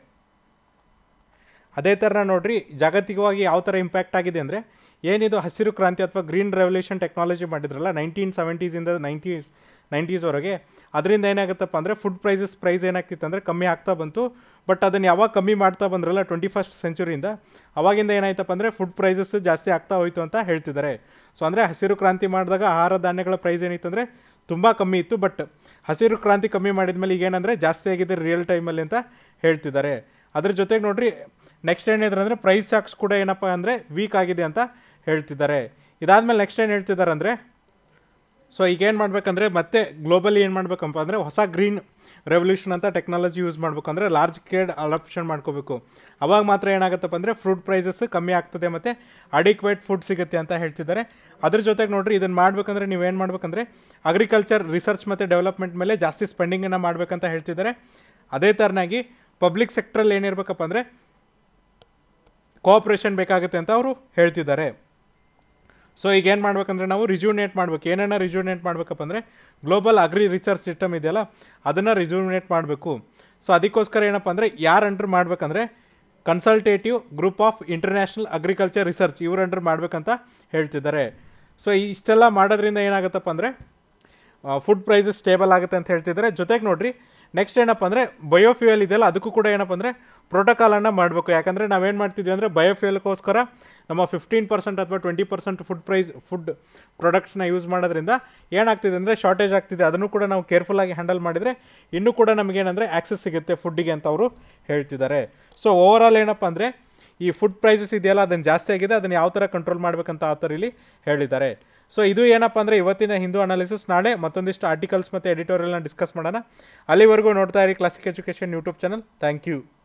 ಅದೇ ಥರ ನೋಡ್ರಿ ಜಾಗತಿಕವಾಗಿ ಯಾವ ಥರ ಇಂಪ್ಯಾಕ್ಟ್ ಆಗಿದೆ ಅಂದರೆ ಏನಿದು ಹಸಿರು ಕ್ರಾಂತಿ ಅಥವಾ ಗ್ರೀನ್ ರೆವಲ್ಯೂಷನ್ ಟೆಕ್ನಾಲಜಿ ಮಾಡಿದ್ರಲ್ಲ ನೈನ್ಟೀನ್ ಸೆವೆಂಟೀಸಿಂದ ನೈಂಟೀಸ್ ನೈಂಟೀಸ್ವರೆಗೆ ಅದರಿಂದ ಏನಾಗುತ್ತಪ್ಪ ಅಂದರೆ ಫುಡ್ ಪ್ರೈಸಸ್ ಪ್ರೈಸ್ ಏನಾಗ್ತಿತ್ತು ಅಂದರೆ ಕಮ್ಮಿ ಆಗ್ತಾ ಬಂತು ಬಟ್ ಅದನ್ನು ಯಾವಾಗ ಕಮ್ಮಿ ಮಾಡ್ತಾ ಬಂದ್ರಲ್ಲ ಟ್ವೆಂಟಿ ಫಸ್ಟ್ ಸೆಂಚುರಿಯಿಂದ ಅವಾಗಿಂದ ಏನಾಯ್ತಪ್ಪ ಅಂದರೆ ಫುಡ್ ಪ್ರೈಸಸ್ ಜಾಸ್ತಿ ಆಗ್ತಾ ಹೋಯ್ತು ಅಂತ ಹೇಳ್ತಿದ್ದಾರೆ ಸೊ ಅಂದರೆ ಹಸಿರು ಕ್ರಾಂತಿ ಮಾಡಿದಾಗ ಆಹಾರ ಧಾನ್ಯಗಳ ಪ್ರೈಸ್ ಏನಿತ್ತು ಅಂದರೆ ತುಂಬ ಕಮ್ಮಿ ಇತ್ತು ಬಟ್ ಹಸಿರು ಕ್ರಾಂತಿ ಕಮ್ಮಿ ಮಾಡಿದ ಮೇಲೆ ಈಗ ಏನಂದರೆ ಜಾಸ್ತಿ ಆಗಿದೆ ರಿಯಲ್ ಟೈಮಲ್ಲಿ ಅಂತ ಹೇಳ್ತಿದ್ದಾರೆ ಅದ್ರ ಜೊತೆಗೆ ನೋಡ್ರಿ ನೆಕ್ಸ್ಟ್ ಏನಿದ್ರೆ ಅಂದರೆ ಪ್ರೈಸ್ ಸ್ಟಾಕ್ಸ್ ಕೂಡ ಏನಪ್ಪ ಅಂದರೆ ವೀಕ್ ಆಗಿದೆ ಅಂತ ಹೇಳ್ತಿದ್ದಾರೆ ಇದಾದ್ಮೇಲೆ ನೆಕ್ಸ್ಟ್ ಏನು ಹೇಳ್ತಿದ್ದಾರೆ ಅಂದರೆ ಸೊ ಈಗ ಏನು ಮಾಡ್ಬೇಕಂದ್ರೆ ಮತ್ತೆ ಗ್ಲೋಬಲಿ ಏನು ಮಾಡ್ಬೇಕಪ್ಪ ಅಂದರೆ ಹೊಸ ಗ್ರೀನ್ ರೆವಲ್ಯೂಷನ್ ಅಂತ ಟೆಕ್ನಾಲಜಿ ಯೂಸ್ ಮಾಡ್ಬೇಕಂದ್ರೆ ಲಾರ್ಜ್ ಸ್ಕೇಡ್ ಅಡಾಪ್ಷನ್ ಮಾಡ್ಕೋಬೇಕು ಅವಾಗ ಮಾತ್ರ ಏನಾಗುತ್ತಪ್ಪ ಅಂದರೆ ಫ್ರೂಟ್ ಪ್ರೈಸಸ್ ಕಮ್ಮಿ ಆಗ್ತದೆ ಮತ್ತು ಅಡಿಕ್ವೇಟ್ ಫುಡ್ ಸಿಗುತ್ತೆ ಅಂತ ಹೇಳ್ತಿದ್ದಾರೆ ಅದ್ರ ಜೊತೆಗೆ ನೋಡ್ರಿ ಇದನ್ನು ಮಾಡ್ಬೇಕಂದ್ರೆ ನೀವೇನು ಮಾಡ್ಬೇಕಂದ್ರೆ ಅಗ್ರಿಕಲ್ಚರ್ ರಿಸರ್ಚ್ ಮತ್ತು ಡೆವಲಪ್ಮೆಂಟ್ ಮೇಲೆ ಜಾಸ್ತಿ ಸ್ಪೆಂಡಿಂಗನ್ನು ಮಾಡ್ಬೇಕಂತ ಹೇಳ್ತಿದ್ದಾರೆ ಅದೇ ಥರನಾಗಿ ಪಬ್ಲಿಕ್ ಸೆಕ್ಟ್ರಲ್ಲಿ ಏನಿರ್ಬೇಕಪ್ಪ ಅಂದರೆ ಕೋಆಪ್ರೇಷನ್ ಬೇಕಾಗುತ್ತೆ ಅಂತ ಅವರು ಹೇಳ್ತಿದ್ದಾರೆ ಸೊ ಈಗ ಏನು ಮಾಡ್ಬೇಕಂದ್ರೆ ನಾವು ರಿಜ್ಯೂನೇಟ್ ಮಾಡ್ಬೇಕು ಏನೇನ ರಿಜ್ಯೂನೇಟ್ ಮಾಡ್ಬೇಕಪ್ಪ ಅಂದರೆ ಗ್ಲೋಬಲ್ ಅಗ್ರಿ ರಿಸರ್ಚ್ ಸಿಸ್ಟಮ್ ಇದೆಯಲ್ಲ ಅದನ್ನು ರಿಜ್ಯೂನೇಟ್ ಮಾಡಬೇಕು ಸೊ ಅದಕ್ಕೋಸ್ಕರ ಏನಪ್ಪ ಅಂದರೆ ಯಾರು ಅಂಡರ್ ಮಾಡ್ಬೇಕಂದ್ರೆ consultative group of international agriculture research ಇವ್ರ ಅಂಡರ್ ಮಾಡ್ಬೇಕಂತ ಹೇಳ್ತಿದ್ದಾರೆ ಸೊ ಇಷ್ಟೆಲ್ಲ ಮಾಡೋದ್ರಿಂದ ಏನಾಗುತ್ತಪ್ಪ ಅಂದರೆ ಫುಡ್ ಪ್ರೈಸಸ್ ಸ್ಟೇಬಲ್ ಆಗುತ್ತೆ ಅಂತ ಹೇಳ್ತಿದ್ದಾರೆ ಜೊತೆಗೆ ನೋಡ್ರಿ ನೆಕ್ಸ್ಟ್ ಏನಪ್ಪ ಅಂದರೆ ಬಯೋಫ್ಯೂಯಲ್ ಇದೆಯಲ್ಲ ಅದಕ್ಕೂ ಕೂಡ ಏನಪ್ಪ ಅಂದರೆ ಪ್ರೋಟೋಕಾಲನ್ನು ಮಾಡಬೇಕು ಯಾಕಂದರೆ ನಾವೇನು ಮಾಡ್ತಿದ್ವಿ ಅಂದರೆ ಬಯೋಫ್ಯೂಯಲ್ಗೋಸ್ಕರ ನಮ್ಮ ಫಿಫ್ಟೀನ್ ಪರ್ಸೆಂಟ್ ಅಥವಾ twenty percent food price food ಪ್ರಾಡಕ್ಟ್ಸ್ನ ಯೂಸ್ ಮಾಡೋದ್ರಿಂದ ಏನಾಗ್ತಿದೆ ಅಂದರೆ ಶಾರ್ಟೇಜ್ ಆಗ್ತಿದೆ ಅದನ್ನು ಕೂಡ ನಾವು ಕೇರ್ಫುಲ್ಲಾಗಿ ಹ್ಯಾಂಡಲ್ ಮಾಡಿದರೆ ಇನ್ನೂ ಕೂಡ ನಮಗೇನಂದರೆ ಆಕ್ಸೆಸ್ ಸಿಗುತ್ತೆ ಫುಡ್ಡಿಗೆ ಅಂತ ಅವರು ಹೇಳ್ತಿದ್ದಾರೆ ಸೊ ಓವರಾಲ್ ಏನಪ್ಪ ಅಂದರೆ ಈ ಫುಡ್ ಪ್ರೈಸಸ್ ಇದೆಯಲ್ಲ ಅದನ್ನು ಜಾಸ್ತಿ ಆಗಿದೆ ಅದನ್ನು ಯಾವ ಥರ ಕಂಟ್ರೋಲ್ ಮಾಡಬೇಕಂತ ಆ ಥರ ಇಲ್ಲಿ ಹೇಳಿದ್ದಾರೆ ಸೊ ಇದು ಏನಪ್ಪ ಅಂದರೆ ಇವತ್ತಿನ ಹಿಂದೂ ಅನಾಲಿಸಿಸ್ ನಾಳೆ ಮತ್ತೊಂದಿಷ್ಟು ಆರ್ಟಿಕಲ್ಸ್ ಮತ್ತು ಎಡಿಟೋರಿಯಲ್ನ ಡಿಸ್ಕಸ್ ಮಾಡೋಣ ಅಲ್ಲಿವರೆಗೂ ನೋಡ್ತಾ ಇರಿ classic education YouTube channel thank you